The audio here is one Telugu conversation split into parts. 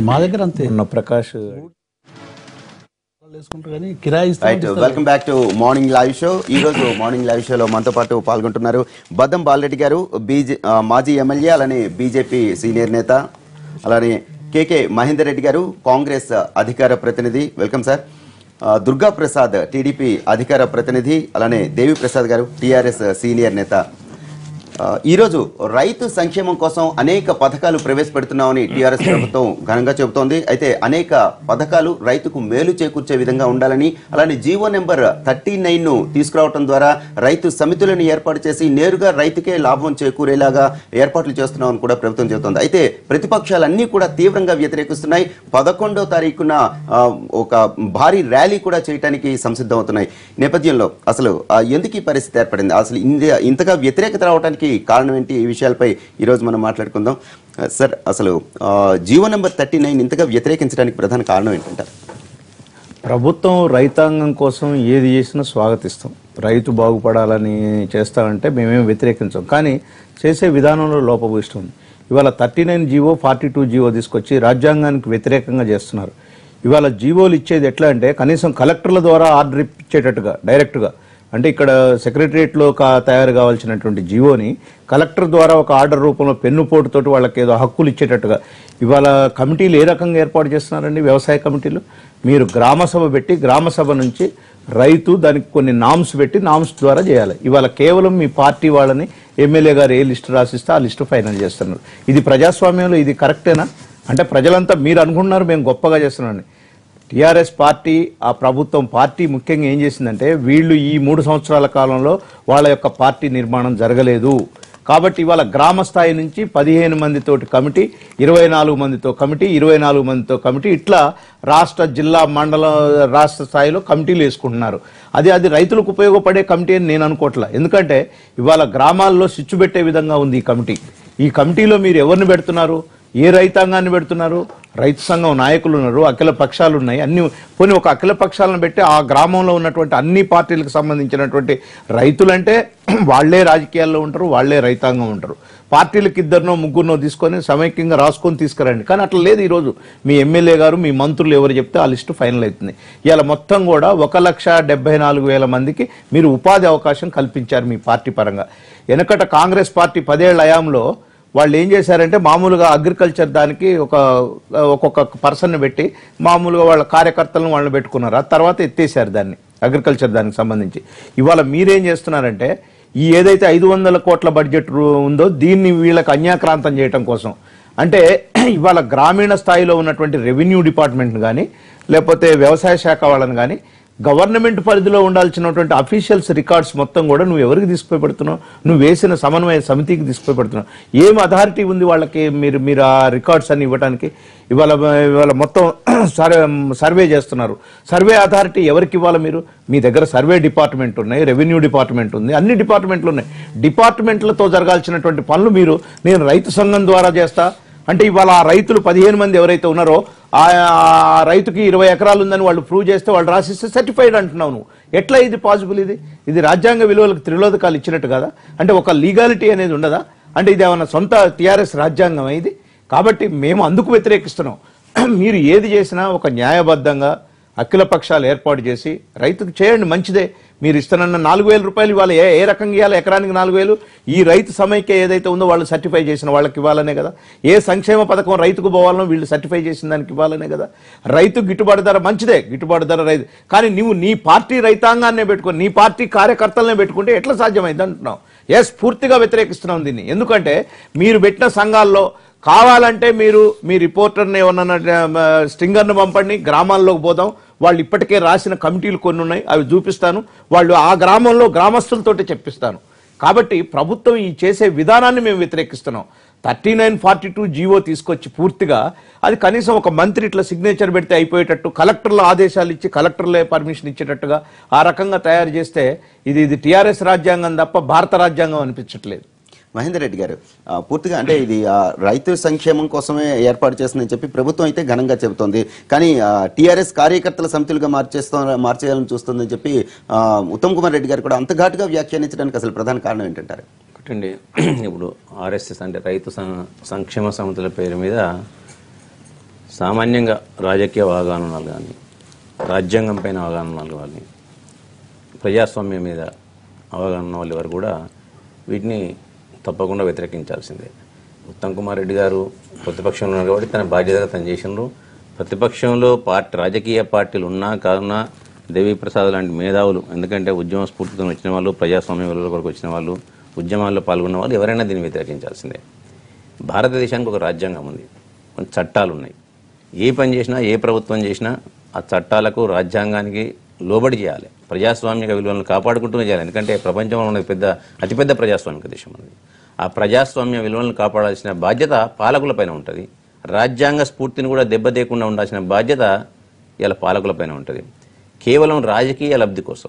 ఇప్పుడు మా దగ్గర అంతే ఉన్న ప్రకాష్ వేసుకుంటారు కానీ కిరాయి ఇస్తాం right welcome back to morning live show ఈ రోజు మార్నింగ్ లైవ్ షోలో మనతో పాటు పాల్గొంటున్నారు బద్దం బాలరెడ్డి గారు బీజే ఆ, మాజీ ఎమ్మెల్యే అలానే బీజేపీ సీనియర్ నేత అలానే కేకే మహేందర్ రెడ్డి గారు కాంగ్రెస్ అధికార ప్రతినిధి వెల్కమ్ సార్ ఆ, దుర్గా ప్రసాద్ టీడీపీ అధికార ప్రతినిధి అలానే దేవి ప్రసాద్ గారు టీఆర్ఎస్ సీనియర్ నేత ఆ, ఈరోజు రైతు సంక్షేమం కోసం అనేక పథకాలు ప్రవేశపెడుతున్నామని టీఆర్ఎస్ ప్రభుత్వం ఘనంగా చెబుతోంది అయితే అనేక పథకాలు రైతుకు మేలు చేకూర్చే విధంగా ఉండాలని అలానే జీవో నెంబర్ థర్టీ నైన్ ను తీసుకురావడం ద్వారా రైతు సమితులను ఏర్పాటు చేసి నేరుగా రైతుకే లాభం చేకూరేలాగా ఏర్పాట్లు చేస్తున్నామని కూడా ప్రభుత్వం చెబుతోంది అయితే ప్రతిపక్షాలన్నీ కూడా తీవ్రంగా వ్యతిరేకిస్తున్నాయి పదకొండో తారీఖున ఆ, ఒక భారీ ర్యాలీ కూడా చేయడానికి సంసిద్ధమవుతున్నాయి నేపథ్యంలో అసలు ఆ, ఎందుకు ఈ పరిస్థితి ఏర్పడింది అసలు ఇండియా ఇంతగా వ్యతిరేకత రావడానికి కారణం ఏంటి ఈ విషయాలపై ఈరోజు మనం మాట్లాడుకుందాం ఆ, సార్ అసలు ఆ, జీవో నెంబర్ థర్టీ నైన్ ఇంతగా వ్యతిరేకించడానికి ప్రధాన కారణం ఏంటంటారు ప్రభుత్వం రైతాంగం కోసం ఏది చేసినా స్వాగతిస్తాం రైతు బాగుపడాలని చేస్తామంటే మేమేం వ్యతిరేకించాం కానీ చేసే విధానంలో లోపభూయిష్టం ఉంది ఇవాళ thirty nine GO forty two GO తీసుకొచ్చి రాజ్యాంగానికి వ్యతిరేకంగా చేస్తున్నారు ఇవాళ జీవోలు ఇచ్చేది ఎట్లా అంటే కనీసం కలెక్టర్ల ద్వారా ఆర్డర్ ఇచ్చేటట్టుగా డైరెక్ట్గా అంటే ఇక్కడ సెక్రటరియట్లో కా తయారు కావాల్సినటువంటి జీవోని కలెక్టర్ ద్వారా ఒక ఆర్డర్ రూపంలో పెన్ను పోటుతోటి వాళ్ళకి ఏదో హక్కులు ఇచ్చేటట్టుగా ఇవాళ కమిటీలు ఏ రకంగా ఏర్పాటు చేస్తున్నారండి వ్యవసాయ కమిటీలు మీరు గ్రామ సభ పెట్టి గ్రామ సభ నుంచి రైతు దానికి కొన్ని నామ్స్ పెట్టి నామ్స్ ద్వారా చేయాలి ఇవాళ కేవలం మీ పార్టీ వాళ్ళని ఎమ్మెల్యే గారు ఏ లిస్టు రాసిస్తే ఆ లిస్టు ఫైనల్ చేస్తున్నారు ఇది ప్రజాస్వామ్యంలో ఇది కరెక్టేనా అంటే ప్రజలంతా మీరు అనుకుంటున్నారు మేము గొప్పగా చేస్తున్నామని టీఆర్ఎస్ పార్టీ ఆ ప్రభుత్వం పార్టీ ముఖ్యంగా ఏం చేసిందంటే వీళ్ళు ఈ మూడు సంవత్సరాల కాలంలో వాళ్ళ యొక్క పార్టీ నిర్మాణం జరగలేదు కాబట్టి ఇవాళ గ్రామ స్థాయి నుంచి పదిహేను మందితోటి కమిటీ ఇరవై నాలుగు మందితో కమిటీ ఇరవై నాలుగు మందితో కమిటీ ఇట్లా రాష్ట్ర జిల్లా మండల రాష్ట్ర స్థాయిలో కమిటీలు వేసుకుంటున్నారు అది అది రైతులకు ఉపయోగపడే కమిటీ అని నేను అనుకోవట్లా ఎందుకంటే ఇవాళ గ్రామాల్లో స్విచ్ పెట్టే విధంగా ఉంది ఈ కమిటీ ఈ కమిటీలో మీరు ఎవరిని పెడుతున్నారు ఏ రైతాంగాన్ని పెడుతున్నారు రైతు సంఘం నాయకులు ఉన్నారు అఖిల పక్షాలు ఉన్నాయి అన్ని పోనీ ఒక అఖిల పక్షాలను పెట్టి ఆ గ్రామంలో ఉన్నటువంటి అన్ని పార్టీలకు సంబంధించినటువంటి రైతులంటే వాళ్లే రాజకీయాల్లో ఉంటారు వాళ్లే రైతాంగం ఉంటారు పార్టీలకు ఇద్దరినో ముగ్గురునో తీసుకొని సమైక్యంగా రాసుకొని తీసుకురండి కానీ అట్లా లేదు ఈరోజు మీ ఎమ్మెల్యే గారు మీ మంత్రులు ఎవరు చెప్తే ఆ లిస్టు ఫైనల్ అవుతుంది ఇవాళ మొత్తం కూడా ఒక లక్ష డెబ్బై నాలుగు వేల మందికి మీరు ఉపాధి అవకాశం కల్పించారు మీ పార్టీ పరంగా వెనకట కాంగ్రెస్ పార్టీ పదేళ్ల హయాంలో వాళ్ళు ఏం చేశారంటే మామూలుగా అగ్రికల్చర్ దానికి ఒక ఒక్కొక్క పర్సన్ పెట్టి మామూలుగా వాళ్ళ కార్యకర్తలను వాళ్ళని పెట్టుకున్నారు ఆ తర్వాత ఎత్తేసారు దాన్ని అగ్రికల్చర్ దానికి సంబంధించి ఇవాళ మీరేం చేస్తున్నారంటే ఈ ఏదైతే ఐదు వందల కోట్ల బడ్జెట్ రు- ఉందో దీన్ని వీళ్ళకి అన్యాక్రాంతం చేయటం కోసం అంటే ఇవాళ గ్రామీణ స్థాయిలో ఉన్నటువంటి రెవెన్యూ డిపార్ట్మెంట్ కానీ లేకపోతే వ్యవసాయ శాఖ వాళ్ళని కానీ గవర్నమెంట్ పరిధిలో ఉండాల్సినటువంటి అఫీషియల్స్ రికార్డ్స్ మొత్తం కూడా నువ్వు ఎవరికి తీసుకుపోయి పెడుతున్నావు నువ్వు వేసిన సమన్వయ సమితికి తీసుకుపోయి పెడుతున్నావు ఏం అథారిటీ ఉంది వాళ్ళకి మీరు మీరు ఆ రికార్డ్స్ అన్ని ఇవ్వడానికి ఇవాళ ఇవాళ మొత్తం సర్వే సర్వే చేస్తున్నారు సర్వే అథారిటీ ఎవరికి ఇవ్వాలి మీరు మీ దగ్గర సర్వే డిపార్ట్మెంట్ ఉన్నాయి రెవెన్యూ డిపార్ట్మెంట్ ఉంది అన్ని డిపార్ట్మెంట్లు ఉన్నాయి డిపార్ట్మెంట్లతో జరగాల్సినటువంటి పనులు మీరు నేను రైతు సంఘం ద్వారా చేస్తా అంటే ఇవాళ ఆ రైతులు పదిహేను మంది ఎవరైతే ఉన్నారో ఆ ఆ రైతుకి ఇరవై ఎకరాలు ఉందని వాళ్ళు ప్రూవ్ చేస్తే వాళ్ళు రాసిస్తే సర్టిఫైడ్ అంటున్నావు నువ్వు ఎట్లా ఇది పాసిబుల్ ఇది ఇది రాజ్యాంగ విలువలకు త్రిలోదకాలు ఇచ్చినట్టు కదా అంటే ఒక లీగాలిటీ అనేది ఉండదా అంటే ఇది ఏమన్నా సొంత టిఆర్ఎస్ రాజ్యాంగం ఇది కాబట్టి మేము అందుకు వ్యతిరేకిస్తున్నాం మీరు ఏది చేసినా ఒక న్యాయబద్ధంగా అఖిల పక్షాలు ఏర్పాటు చేసి రైతుకు చేయండి మంచిదే మీరు ఇస్తానన్న నాలుగు వేల రూపాయలు ఇవ్వాలి ఏ ఏ రకంగా ఇవ్వాలి ఎకరానికి నాలుగు వేలు ఈ రైతు సమైక్య ఏదైతే ఉందో వాళ్ళు సర్టిఫై చేసిన వాళ్ళకి ఇవ్వాలనే కదా ఏ సంక్షేమ పథకం రైతుకు పోవాలనో వీళ్ళు సర్టిఫై చేసిన దానికి ఇవ్వాలనే కదా రైతు గిట్టుబాటు ధర మంచిదే గిట్టుబాటు ధర రైతు కానీ నువ్వు నీ పార్టీ రైతాంగాన్నే పెట్టుకొని నీ పార్టీ కార్యకర్తలనే పెట్టుకుంటే ఎట్లా సాధ్యమైంది అంటున్నావు ఎస్ పూర్తిగా వ్యతిరేకిస్తున్నాం దీన్ని ఎందుకంటే మీరు పెట్టిన సంఘాల్లో కావాలంటే మీరు మీ రిపోర్టర్ని ఏమన్నా స్టింగర్ను పంపండి గ్రామాల్లోకి పోదాం వాళ్ళు ఇప్పటికే రాసిన కమిటీలు కొన్ని ఉన్నాయి అవి చూపిస్తాను వాళ్ళు ఆ గ్రామంలో గ్రామస్తులతోటి చెప్పిస్తాను కాబట్టి ప్రభుత్వం ఈ చేసే విధానాన్ని మేము వ్యతిరేకిస్తున్నాం thirty nine forty two GO తీసుకొచ్చి పూర్తిగా అది కనీసం ఒక మంత్రి ఇట్లా సిగ్నేచర్ పెడితే అయిపోయేటట్టు కలెక్టర్ల ఆదేశాలు ఇచ్చి కలెక్టర్లే పర్మిషన్ ఇచ్చేటట్టుగా ఆ రకంగా తయారు చేస్తే ఇది ఇది టీఆర్ఎస్ రాజ్యాంగం తప్ప భారత రాజ్యాంగం అనిపించట్లేదు మహేందర్ రెడ్డి గారు ఆ, పూర్తిగా అంటే ఇది ఆ, రైతు సంక్షేమం కోసమే ఏర్పాటు చేస్తుందని చెప్పి ప్రభుత్వం అయితే ఘనంగా చెబుతోంది కానీ టీఆర్ఎస్ కార్యకర్తల సమితులుగా మార్చేస్తా మార్చేయాలని చూస్తుందని చెప్పి ఆ, ఉత్తమ్ కుమార్ రెడ్డి గారు కూడా అంత ఘాటుగా వ్యాఖ్యానించడానికి అసలు ప్రధాన కారణం ఏంటంటారు ఒకటండి ఇప్పుడు ఆర్ఎస్ఎస్ అంటే రైతు సం- సంక్షేమ సమితుల పేరు మీద సామాన్యంగా రాజకీయ అవగాహనలు కానీ రాజ్యాంగం పైన అవగాహనలు కానీ ప్రజాస్వామ్యం మీద అవగాహన వాళ్ళ వారు కూడా వీటిని తప్పకుండా వ్యతిరేకించాల్సిందే ఉత్తమ్ కుమార్ రెడ్డి గారు ప్రతిపక్షంలో ఉన్నారు కాబట్టి తన బాధ్యతగా తను చేసినారు ప్రతిపక్షంలో పార్టీ రాజకీయ పార్టీలు ఉన్నా కావున దేవి ప్రసాద్ లాంటి మేధావులు ఎందుకంటే ఉద్యమ స్ఫూర్తితో వచ్చిన వాళ్ళు ప్రజాస్వామ్య విలువల కొరకు వచ్చిన వాళ్ళు ఉద్యమాల్లో పాల్గొన్న వాళ్ళు ఎవరైనా దీన్ని వ్యతిరేకించాల్సిందే భారతదేశానికి ఒక రాజ్యాంగం ఉంది కొన్ని చట్టాలు ఉన్నాయి ఏ పని చేసినా ఏ ప్రభుత్వం చేసినా ఆ చట్టాలకు రాజ్యాంగానికి లోబడి చేయాలి ప్రజాస్వామిక విలువలను కాపాడుకుంటూనే చేయాలి ఎందుకంటే ప్రపంచంలో ఉన్నది పెద్ద అతిపెద్ద ప్రజాస్వామిక దేశం అనేది ఆ ప్రజాస్వామ్య విలువలను కాపాడాల్సిన బాధ్యత పాలకులపైన ఉంటుంది రాజ్యాంగ స్ఫూర్తిని కూడా దెబ్బతీయకుండా ఉండాల్సిన బాధ్యత ఇలా పాలకులపైన ఉంటుంది కేవలం రాజకీయ లబ్ధి కోసం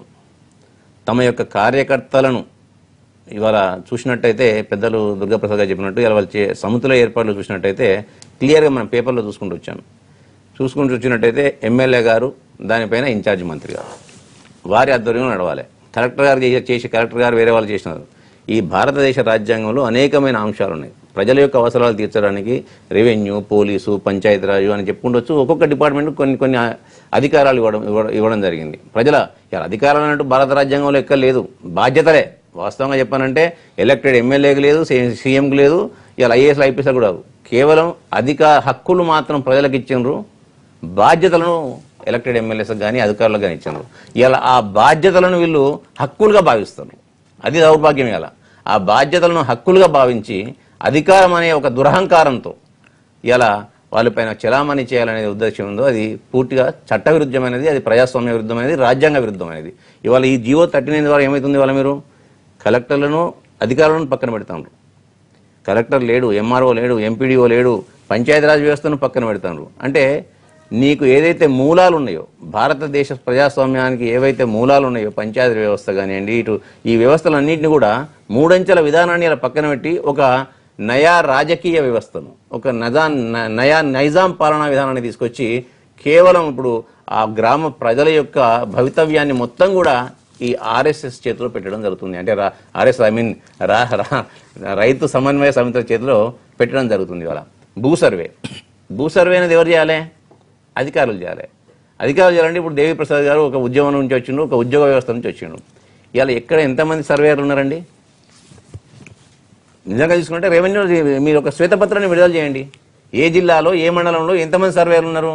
తమ యొక్క కార్యకర్తలను ఇవాళ చూసినట్టయితే పెద్దలు దుర్గాప్రసాద్ గారు చెప్పినట్టు ఇవాళ వాళ్ళు చే సముద్ర ఏర్పాట్లు చూసినట్టయితే క్లియర్గా మనం పేపర్లో చూసుకుంటూ వచ్చాం చూసుకుంటూ వచ్చినట్టయితే ఎమ్మెల్యే గారు దానిపైన ఇన్ఛార్జ్ మంత్రి గారు వారి ఆధ్వర్యంలో నడవాలి కలెక్టర్ గారు చేసే- చేసి కలెక్టర్ గారు వేరే వాళ్ళు చేసినారు ఈ భారతదేశ రాజ్యాంగంలో అనేకమైన అంశాలు ఉన్నాయి ప్రజల యొక్క అవసరాలు తీర్చడానికి రెవెన్యూ పోలీసు పంచాయతీరాజు అని చెప్పుకుంటూ ఒక్కొక్క డిపార్ట్మెంట్ కొన్ని కొన్ని ఆ- అధికారాలు ఇవ్వడం ఇవ్వడం- ఇవ్వడం జరిగింది ప్రజల ఇలా అధికారాలు అన్నట్టు భారత రాజ్యాంగంలో ఎక్కడ లేదు బాధ్యతలే వాస్తవంగా చెప్పానంటే ఎలక్టెడ్ ఎమ్మెల్యేకి లేదు సీఎంకి లేదు ఇలా ఐఏఎస్ ఐపీఎస్ కూడా కాదు. కేవలం అధిక హక్కులు మాత్రం ప్రజలకు ఇచ్చిండ్రు బాధ్యతలను ఎలక్టెడ్ ఎమ్మెల్యేస్ కానీ అధికారులకు కానీ ఇచ్చారు ఇలా ఆ బాధ్యతలను వీళ్ళు హక్కులుగా భావిస్తారు అది దౌర్భాగ్యం ఇలా ఆ బాధ్యతలను హక్కులుగా భావించి అధికారం అనే ఒక దురహంకారంతో ఇలా వాళ్ళపైన చలామణి చేయాలనే ఉద్దేశం ఉందో అది పూర్తిగా చట్ట విరుద్ధమైనది అది ప్రజాస్వామ్య విరుద్ధమైనది రాజ్యాంగ విరుద్ధమైనది ఇవాళ ఈ జీవో థర్టీ నైన్ ద్వారా ఏమవుతుంది ఇవాళ మీరు కలెక్టర్లను అధికారులను పక్కన పెడతారు కలెక్టర్ లేడు ఎంఆర్ఓ లేడు ఎంపీడీఓ లేడు పంచాయతీరాజ్ వ్యవస్థను పక్కన పెడతారు అంటే నీకు ఏదైతే మూలాలు ఉన్నాయో భారతదేశ ప్రజాస్వామ్యానికి ఏవైతే మూలాలు ఉన్నాయో పంచాయతీ వ్యవస్థ కానివ్వండి ఇటు ఈ వ్యవస్థలన్నింటినీ కూడా మూడంచెల విధానాన్ని ఇలా పక్కన పెట్టి ఒక నయా రాజకీయ వ్యవస్థను ఒక నజా న- నయా నైజాం పాలనా విధానాన్ని తీసుకొచ్చి కేవలం ఇప్పుడు ఆ గ్రామ ప్రజల యొక్క భవితవ్యాన్ని మొత్తం కూడా ఈ ఆర్ఎస్ఎస్ చేతిలో పెట్టడం జరుగుతుంది అంటే ఆర్ఎస్ ఐ మీన్ రా రా- రైతు సమన్వయ సమితి చేతిలో పెట్టడం జరుగుతుంది ఇవాళ భూ సర్వే భూ సర్వే అనేది ఎవరు చేయాలి అధికారులు చేయాలి అధికారులు చేయాలంటే ఇప్పుడు దేవి ప్రసాద్ గారు ఒక ఉద్యోగం నుంచి వచ్చిండు ఒక ఉద్యోగ వ్యవస్థ నుంచి వచ్చిండు ఇవాళ ఎక్కడ ఎంతమంది సర్వేయర్లు ఉన్నారండి నిజంగా తీసుకుంటే రెవెన్యూ మీరు ఒక శ్వేతపత్రాన్ని విడుదల చేయండి ఏ జిల్లాలో ఏ మండలంలో ఎంతమంది సర్వేయర్లు ఉన్నారు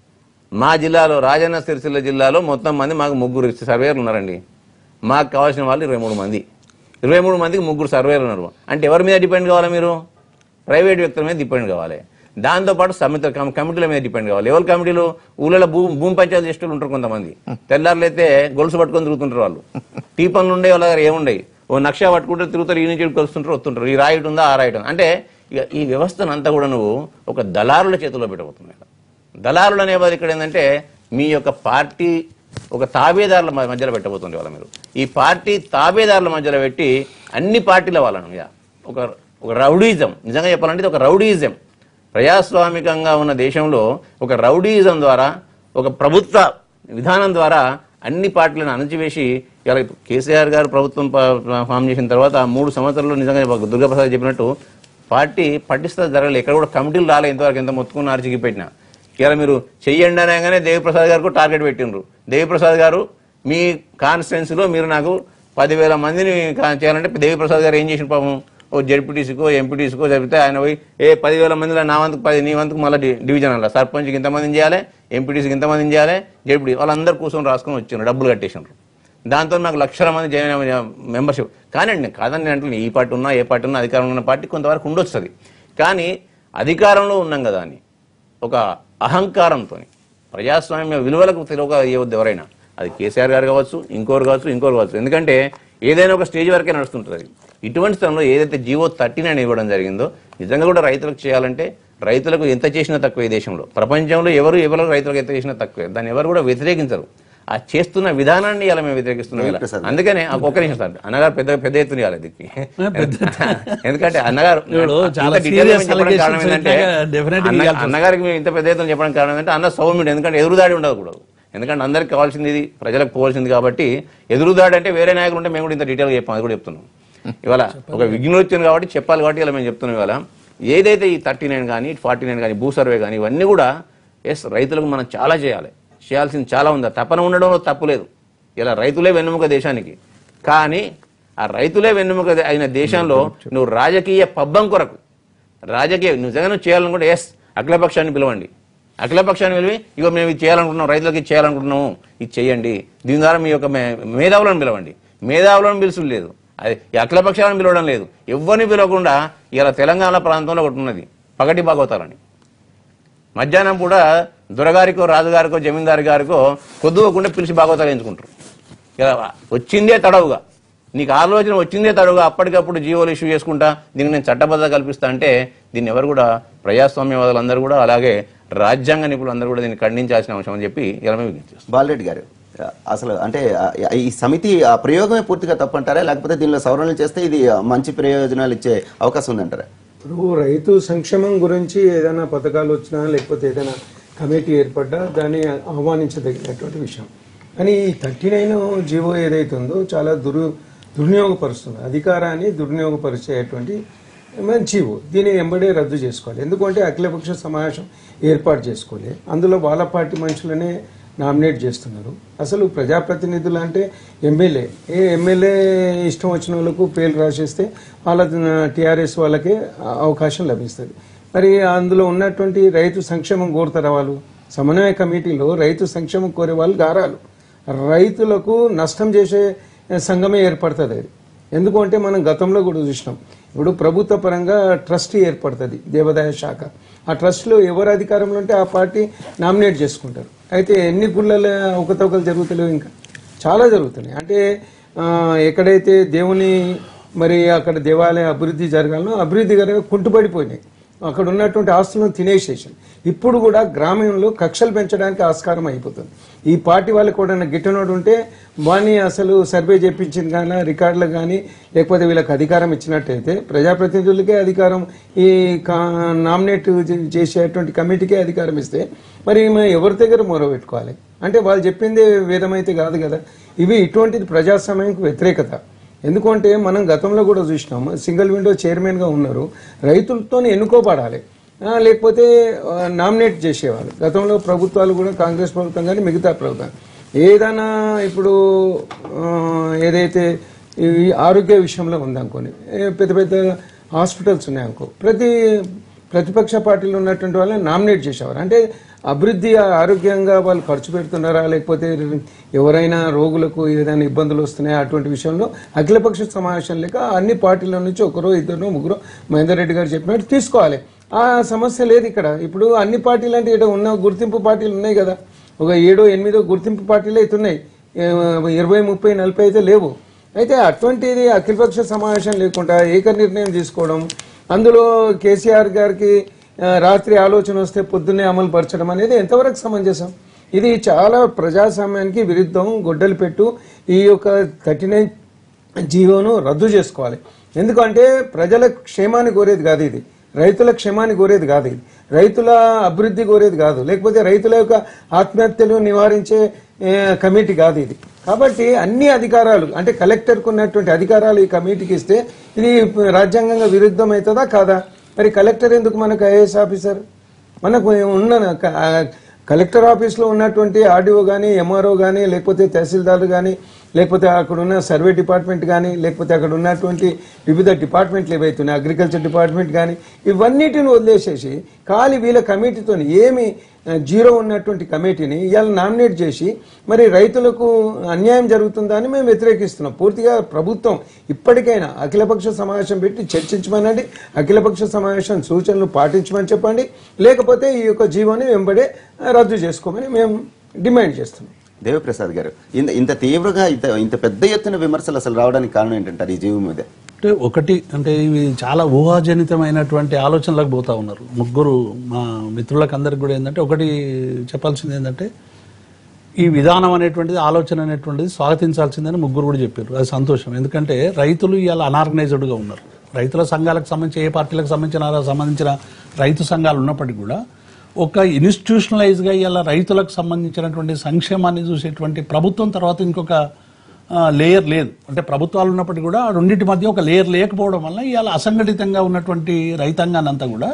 మా జిల్లాలో రాజన్న సిరిసిల్ల జిల్లాలో మొత్తం మంది మాకు ముగ్గురు సర్వేయర్లు ఉన్నారండి మాకు కావాల్సిన వాళ్ళు ఇరవై మూడు మంది ఇరవై మూడు మందికి ముగ్గురు సర్వేయర్లు ఉన్నారు అంటే ఎవరి మీద డిపెండ్ కావాలా మీరు ప్రైవేట్ వ్యక్తుల మీద డిపెండ్ కావాలి దాంతోపాటు సమిత కమ- కమిటీల మీద డిపెండ్ కావాలి ఎవరి కమిటీలు ఊళ్ళలో భూ భూమి పంచాయతీ చేసేటోళ్ళు ఉంటారు కొంతమంది తెల్లారులైతే గొలుసు పట్టుకొని తిరుగుతుంటారు వాళ్ళు టీ పనులు ఉండే వాళ్ళ దగ్గర ఏముండయి ఓ నక్ష పట్టుకుంటే తిరుగుతారు ఈ నుంచి ఇటు కలుస్తుంటారు వస్తుంటారు ఈ రాయిట్ ఉందా ఆ రాయిట్ ఉందా అంటే ఇక ఈ వ్యవస్థను అంతా కూడా నువ్వు ఒక దళారుల చేతిలో పెట్టబోతున్నాయి దళారులు అనేవారు ఇక్కడ ఏంటంటే మీ యొక్క పార్టీ ఒక తాబేదారుల మ- మధ్యలో పెట్టబోతుంది వాళ్ళ మీరు ఈ పార్టీ తాబేదారుల మధ్యలో పెట్టి అన్ని పార్టీల వాళ్ళను ఇక ఒక ఒక రౌడీజం నిజంగా చెప్పాలంటే ఇది ఒక రౌడీజం ప్రజాస్వామికంగా ఉన్న దేశంలో ఒక రౌడీజం ద్వారా ఒక ప్రభుత్వ విధానం ద్వారా అన్ని పార్టీలను అణచివేసి ఇలా కేసీఆర్ గారు ప్రభుత్వం ప- ఫామ్ చేసిన తర్వాత ఆ మూడు సంవత్సరాల్లో నిజంగా దుర్గాప్రసాద్ చెప్పినట్టు పార్టీ పటిష్ట జరగలేదు ఎక్కడ కూడా కమిటీలు రాలే ఇంతవరకు ఎంత మొత్తుకున్నారు చిగిపెట్టినా ఇలా మీరు చెయ్యండి అనగానే దేవిప్రసాద్ గారికి టార్గెట్ పెట్టిండ్రు దేవిప్రసాద్ గారు మీ కాన్స్టిట్యున్సీలో మీరు నాకు పదివేల మందిని కా- చేయాలంటే దేవిప్రసాద్ గారు ఏం చేసిన పాపం ఓ జడ్పీటీసీకో ఎంపీటీసీకో జరిగితే ఆయన పోయి ఏ పదివేల మందిలో నా వంతుకు పది నీ వంతుకు మళ్ళీ డివిజన్ అలా సర్పంచ్కి ఇంతమందిని చేయాలి ఎంపీటీసీకి ఇంతమందిని చేయాలి జడ్పీటీ వాళ్ళందరూ కూర్చొని రాసుకొని వచ్చిండ్రు డబ్బులు కట్టేసినారు దాంతో నాకు లక్షల మంది జాయిన్ మెంబర్షిప్ కానీ నేను కాదని నేను అంటున్నాను ఈ పార్టీ ఉన్నా ఏ పార్టీ ఉన్నా అధికారంలో ఉన్న పార్టీ కొంతవరకు ఉండొస్తుంది కానీ అధికారంలో ఉన్నాం కదా అని ఒక అహంకారంతో ప్రజాస్వామ్య విలువలకు తెలియక ఇవ్వద్దు ఎవరైనా అది కేసీఆర్ గారు కావచ్చు ఇంకోరు కావచ్చు ఇంకోరు కావచ్చు ఎందుకంటే ఏదైనా ఒక స్టేజ్ వరకే నడుస్తుంటుంది అది ఇటువంటి స్థలంలో ఏదైతే జీవో థర్టీన్ అని ఇవ్వడం జరిగిందో నిజంగా కూడా రైతులకు చేయాలంటే రైతులకు ఎంత చేసినా తక్కువ ఈ దేశంలో ప్రపంచంలో ఎవరు ఎవరు రైతులకు ఎంత చేసినా తక్కువే దాన్ని ఎవరు కూడా వ్యతిరేకించరు ఆ చేస్తున్న విధానాన్ని ఇలా మేము వ్యతిరేకిస్తున్నాం ఇలా. ప్రసాద్. అందుకనే ఆ ఒక్క నిమిషం సార్ అన్నగారు పెద్ద పెద్ద ఎత్తున ఇవ్వాలి దీనికి ఎందుకంటే అన్నగారు ఇప్పుడు చాలా ఇంత detail గా serious చెప్పడానికి కారణం allegations ఏంటంటే వచ్చాక definitely అన్న- ఇవ్వాల్సి వస్తుంది. అన్నగారికి మేము ఇంత పెద్ద ఎత్తున చెప్పడానికి కారణం ఏంటంటే అన్న సౌమ్యుడు ఎందుకంటే ఎదురుదాడి ఉండకూడదు ఎందుకంటే అందరికి కావాల్సింది ఇది ప్రజలకు పోవాల్సింది కాబట్టి ఎదురుదాడి అంటే వేరే నాయకులు ఉంటే మేము కూడా ఇంత డీటెయిల్గా చెప్పాం అది కూడా చెప్తున్నాం ఇవాళ ఒక విఘ్నోత్యం కాబట్టి చెప్పాలి కాబట్టి ఇలా మేము చెప్తున్నాం ఇవాళ ఏదైతే ఈ థర్టీ నైన్ కానీ ఫార్టీ నైన్ కానీ భూ సర్వే కానీ ఇవన్నీ కూడా ఎస్ రైతులకు మనం చాలా చేయాలి చేయాల్సింది చాలా ఉంది ఆ తపన ఉండడంలో తప్పు లేదు ఇలా రైతులే వెన్నెముక దేశానికి కానీ ఆ రైతులే వెన్నెముక దే- అయిన దేశంలో నువ్వు రాజకీయ పబ్బం కొరకు రాజకీయ నిజంగా నువ్వు చేయాలనుకుంటే ఎస్ అఖిలపక్షాన్ని పిలవండి అఖిలపక్షాన్ని పిలివి ఇగో మేము ఇది చేయాలనుకుంటున్నాం రైతులకు ఇది చేయాలనుకుంటున్నాము ఇది చేయండి దీని ద్వారా మీ యొక్క మే- మేధావులను పిలవండి మేధావులను పిలుచుడు లేదు అది ఈ అఖిలపక్షాలను పిలవడం లేదు ఎవరిని పిలవకుండా ఇలా తెలంగాణ ప్రాంతంలో ఒకటి ఉన్నది పగటి భాగవతాలని మధ్యాహ్నం కూడా దొరగారికో రాజుగారికో జమీందారు గారికో కొద్దుకోకుండా పిలిచి భాగవతాలు ఎంచుకుంటారు ఇలా వచ్చిందే తడవుగా నీకు ఆలోచన వచ్చిందే తడవుగా అప్పటికప్పుడు జీవోలు ఇష్యూ చేసుకుంటా దీనికి నేను చట్టబద్ధత కల్పిస్తా అంటే దీన్ని ఎవరు కూడా ప్రజాస్వామ్యవాదులందరూ కూడా అలాగే రాజ్యాంగ నిపుణులు అందరూ కూడా దీన్ని ఖండించాల్సిన అంశం అని చెప్పి ఇలా మేము విజ్ఞప్తి చేస్తున్నాం. బాలరెడ్డి గారు అసలు అంటే ఆ, ఈ సమితి ఆ ప్రయోగమే పూర్తిగా తప్పంటారా లేకపోతే దీనిలో సవరణలు చేస్తే ఇది మంచి ప్రయోజనాలు ఇచ్చే అవకాశం ఉందంటారా ఇప్పుడు రైతు సంక్షేమం గురించి ఏదైనా పథకాలు వచ్చినా లేకపోతే ఏదైనా కమిటీ ఏర్పడ్డా దాన్ని ఆహ్వానించదగినటువంటి విషయం కానీ ఈ థర్టీ నైన్ జీవో ఏదైతే ఉందో చాలా దురు దుర్వినియోగపరుస్తుంది అధికారాన్ని దుర్వినియోగపరిచేటువంటి మన జీవో దీన్ని ఎంబడే రద్దు చేసుకోవాలి ఎందుకంటే అఖిలపక్ష సమావేశం ఏర్పాటు చేసుకోవాలి అందులో వాళ్ళ పార్టీ మనుషులనే నామినేట్ చేస్తున్నారు అసలు ప్రజాప్రతినిధులు అంటే ఎమ్మెల్యే ఏ ఎమ్మెల్యే ఇష్టం వచ్చిన వాళ్ళకు పేర్లు రాసేస్తే వాళ్ళ టీఆర్ఎస్ వాళ్ళకే అవకాశం లభిస్తుంది మరి అందులో ఉన్నటువంటి రైతు సంక్షేమం కోరుతారా వాళ్ళు సమన్వయ కమిటీలో రైతు సంక్షేమం కోరే వాళ్ళు గారాలు రైతులకు నష్టం చేసే సంఘమే ఏర్పడుతుంది అది ఎందుకంటే మనం గతంలో కూడా చూసినాం ఇప్పుడు ప్రభుత్వ పరంగా ట్రస్ట్ ఏర్పడుతుంది దేవాదాయ శాఖ ఆ ట్రస్ట్లో ఎవరు అధికారంలో ఉంటే ఆ పార్టీ నామినేట్ చేసుకుంటారు అయితే ఎన్ని గుళ్ళల అవకతవకలు జరుగుతలేవు ఇంకా చాలా జరుగుతున్నాయి అంటే ఆ, ఎక్కడైతే దేవుని మరి అక్కడ దేవాలయ అభివృద్ధి జరగాలనో అభివృద్ధి జరగ కుంటుపడిపోయినాయి అక్కడ ఉన్నటువంటి ఆస్తులను తినేసేసాను ఇప్పుడు కూడా గ్రామంలో కక్షలు పెంచడానికి ఆస్కారం అయిపోతుంది ఈ పార్టీ వాళ్ళకి కూడా గిట్టనోడు ఉంటే వాణ్ణి అసలు సర్వే చేయించింది కానీ రికార్డులు కానీ లేకపోతే వీళ్ళకి అధికారం ఇచ్చినట్టయితే ప్రజాప్రతినిధులకే అధికారం ఈ కా- నామినేట్ చే- చేసేటువంటి కమిటీకే అధికారం ఇస్తే మరి మేము ఎవరి దగ్గర మొర పెట్టుకోవాలి అంటే వాళ్ళు చెప్పిందే వేదమైతే కాదు కదా ఇవి ఇటువంటిది ప్రజాస్వామ్యంకు వ్యతిరేకత ఎందుకంటే మనం గతంలో కూడా చూసినాం సింగిల్ విండో చైర్మన్గా ఉన్నారు రైతులతో ఎన్నుకోబడాలి ఆ, లేకపోతే ఆ, నామినేట్ చేసేవాళ్ళు గతంలో ప్రభుత్వాలు కూడా కాంగ్రెస్ ప్రభుత్వం కానీ మిగతా ప్రభుత్వం ఏదైనా ఇప్పుడు ఆ, ఏదైతే ఈ ఆరోగ్య విషయంలో ఉందనుకోని ఏ పెద్ద పెద్ద హాస్పిటల్స్ ఉన్నాయనుకో ప్రతి ప్రతిపక్ష పార్టీలో ఉన్నటువంటి వాళ్ళని నామినేట్ చేసేవారు అంటే అభివృద్ధి ఆరోగ్యంగా వాళ్ళు ఖర్చు పెడుతున్నారా లేకపోతే ఎవరైనా రోగులకు ఏదైనా ఇబ్బందులు ఉన్నాయా అటువంటి విషయంలో అఖిలపక్ష సమావేశం లేక అన్ని పార్టీల నుంచి ఒకరో ఇద్దరు ముగ్గురు మహేందర్ రెడ్డి గారు చెప్పినట్టు తీసుకోవాలి ఆ సమస్య లేదు ఇక్కడ ఇప్పుడు అన్ని పార్టీలు అంటే ఇక్కడ ఉన్న గుర్తింపు పార్టీలు ఉన్నాయి కదా ఒక ఏడో ఎనిమిదో గుర్తింపు పార్టీలు అయితే ఉన్నాయి ఏ- ఇరవై ముప్పై నలభై అయితే లేవు అయితే అటువంటిది అఖిలపక్ష సమావేశం లేకుండా ఏక నిర్ణయం తీసుకోవడం అందులో కేసీఆర్ గారికి ఆ, రాత్రి ఆలోచన వస్తే పొద్దున్నే అమలు పరచడం అనేది ఎంతవరకు సమంజసం ఇది చాలా ప్రజాస్వామ్యానికి విరుద్ధం గొడ్డలు పెట్టు ఈ యొక్క థర్టీ నైన్ జీవోను రద్దు చేసుకోవాలి ఎందుకంటే ప్రజల క్షేమాన్ని కోరేది కాదు ఇది రైతుల క్షేమాన్ని కోరేది కాదు ఇది రైతుల అభివృద్ధి కోరేది కాదు లేకపోతే రైతుల యొక్క ఆత్మహత్యలు నివారించే ఏ, కమిటీ కాదు ఇది కాబట్టి అన్ని అధికారాలు అంటే కలెక్టర్కు ఉన్నటువంటి అధికారాలు ఈ కమిటీకి ఇస్తే ఇది రాజ్యాంగంగా విరుద్ధం అవుతుందా కాదా మరి కలెక్టర్ ఎందుకు మనకు ఐఏఎస్ ఆఫీసర్ మనకు ఉన్న క- ఆ కలెక్టర్ ఆఫీస్లో ఉన్నటువంటి ఆర్డీఓ కానీ ఎంఆర్ఓ కానీ లేకపోతే తహసీల్దార్ కానీ లేకపోతే అక్కడ ఉన్న సర్వే డిపార్ట్మెంట్ కానీ లేకపోతే అక్కడ ఉన్నటువంటి వివిధ డిపార్ట్మెంట్లు ఏవైతున్నాయి అగ్రికల్చర్ డిపార్ట్మెంట్ కానీ ఇవన్నిటిని వదిలేసేసి ఖాళీ వీళ్ళ కమిటీతో ఏమి ఆ, జీరో ఉన్నటువంటి కమిటీని ఇవాళ నామినేట్ చేసి మరి రైతులకు అన్యాయం జరుగుతుందా అని మేము వ్యతిరేకిస్తున్నాం పూర్తిగా ప్రభుత్వం ఇప్పటికైనా అఖిలపక్ష సమావేశం పెట్టి చర్చించమనండి అఖిలపక్ష సమావేశం సూచనలు పాటించమని చెప్పండి లేకపోతే ఈ యొక్క జీవోని వెంబడే ఆ, రద్దు చేసుకోమని మేము డిమాండ్ చేస్తున్నాం దేవప్రసాద్ గారు ఇంత ఇంత తీవ్రంగా ఇంత ఇంత పెద్ద ఎత్తున విమర్శలు అసలు రావడానికి కారణం ఏంటంటారు ఈ జీవం మీద అంటే ఒకటి అంటే ఇవి చాలా ఊహాజనితమైనటువంటి ఆలోచనలకు పోతా ఉన్నారు ముగ్గురు మా మిత్రులకు అందరికి కూడా ఏంటంటే ఒకటి చెప్పాల్సింది ఏంటంటే ఈ విధానం అనేటువంటిది ఆలోచన అనేటువంటిది స్వాగతించాల్సిందని ముగ్గురు కూడా చెప్పారు అది సంతోషం ఎందుకంటే రైతులు ఇవాళ అనార్గనైజ్డ్గా ఉన్నారు రైతుల సంఘాలకు సంబంధించి ఏ పార్టీలకు సంబంధించిన సంబంధించిన రైతు సంఘాలు ఉన్నప్పటికీ కూడా ఒక ఇన్స్టిట్యూషనలైజ్గా ఇవాళ రైతులకు సంబంధించినటువంటి సంక్షేమాన్ని చూసేటువంటి ప్రభుత్వం తర్వాత ఇంకొక లేయర్ లేదు అంటే ప్రభుత్వాలు ఉన్నప్పటికీ కూడా ఆ రెండింటి మధ్య ఒక లేయర్ లేకపోవడం వల్ల ఇవాళ అసంఘటితంగా ఉన్నటువంటి రైతాంగాన్ని అంతా కూడా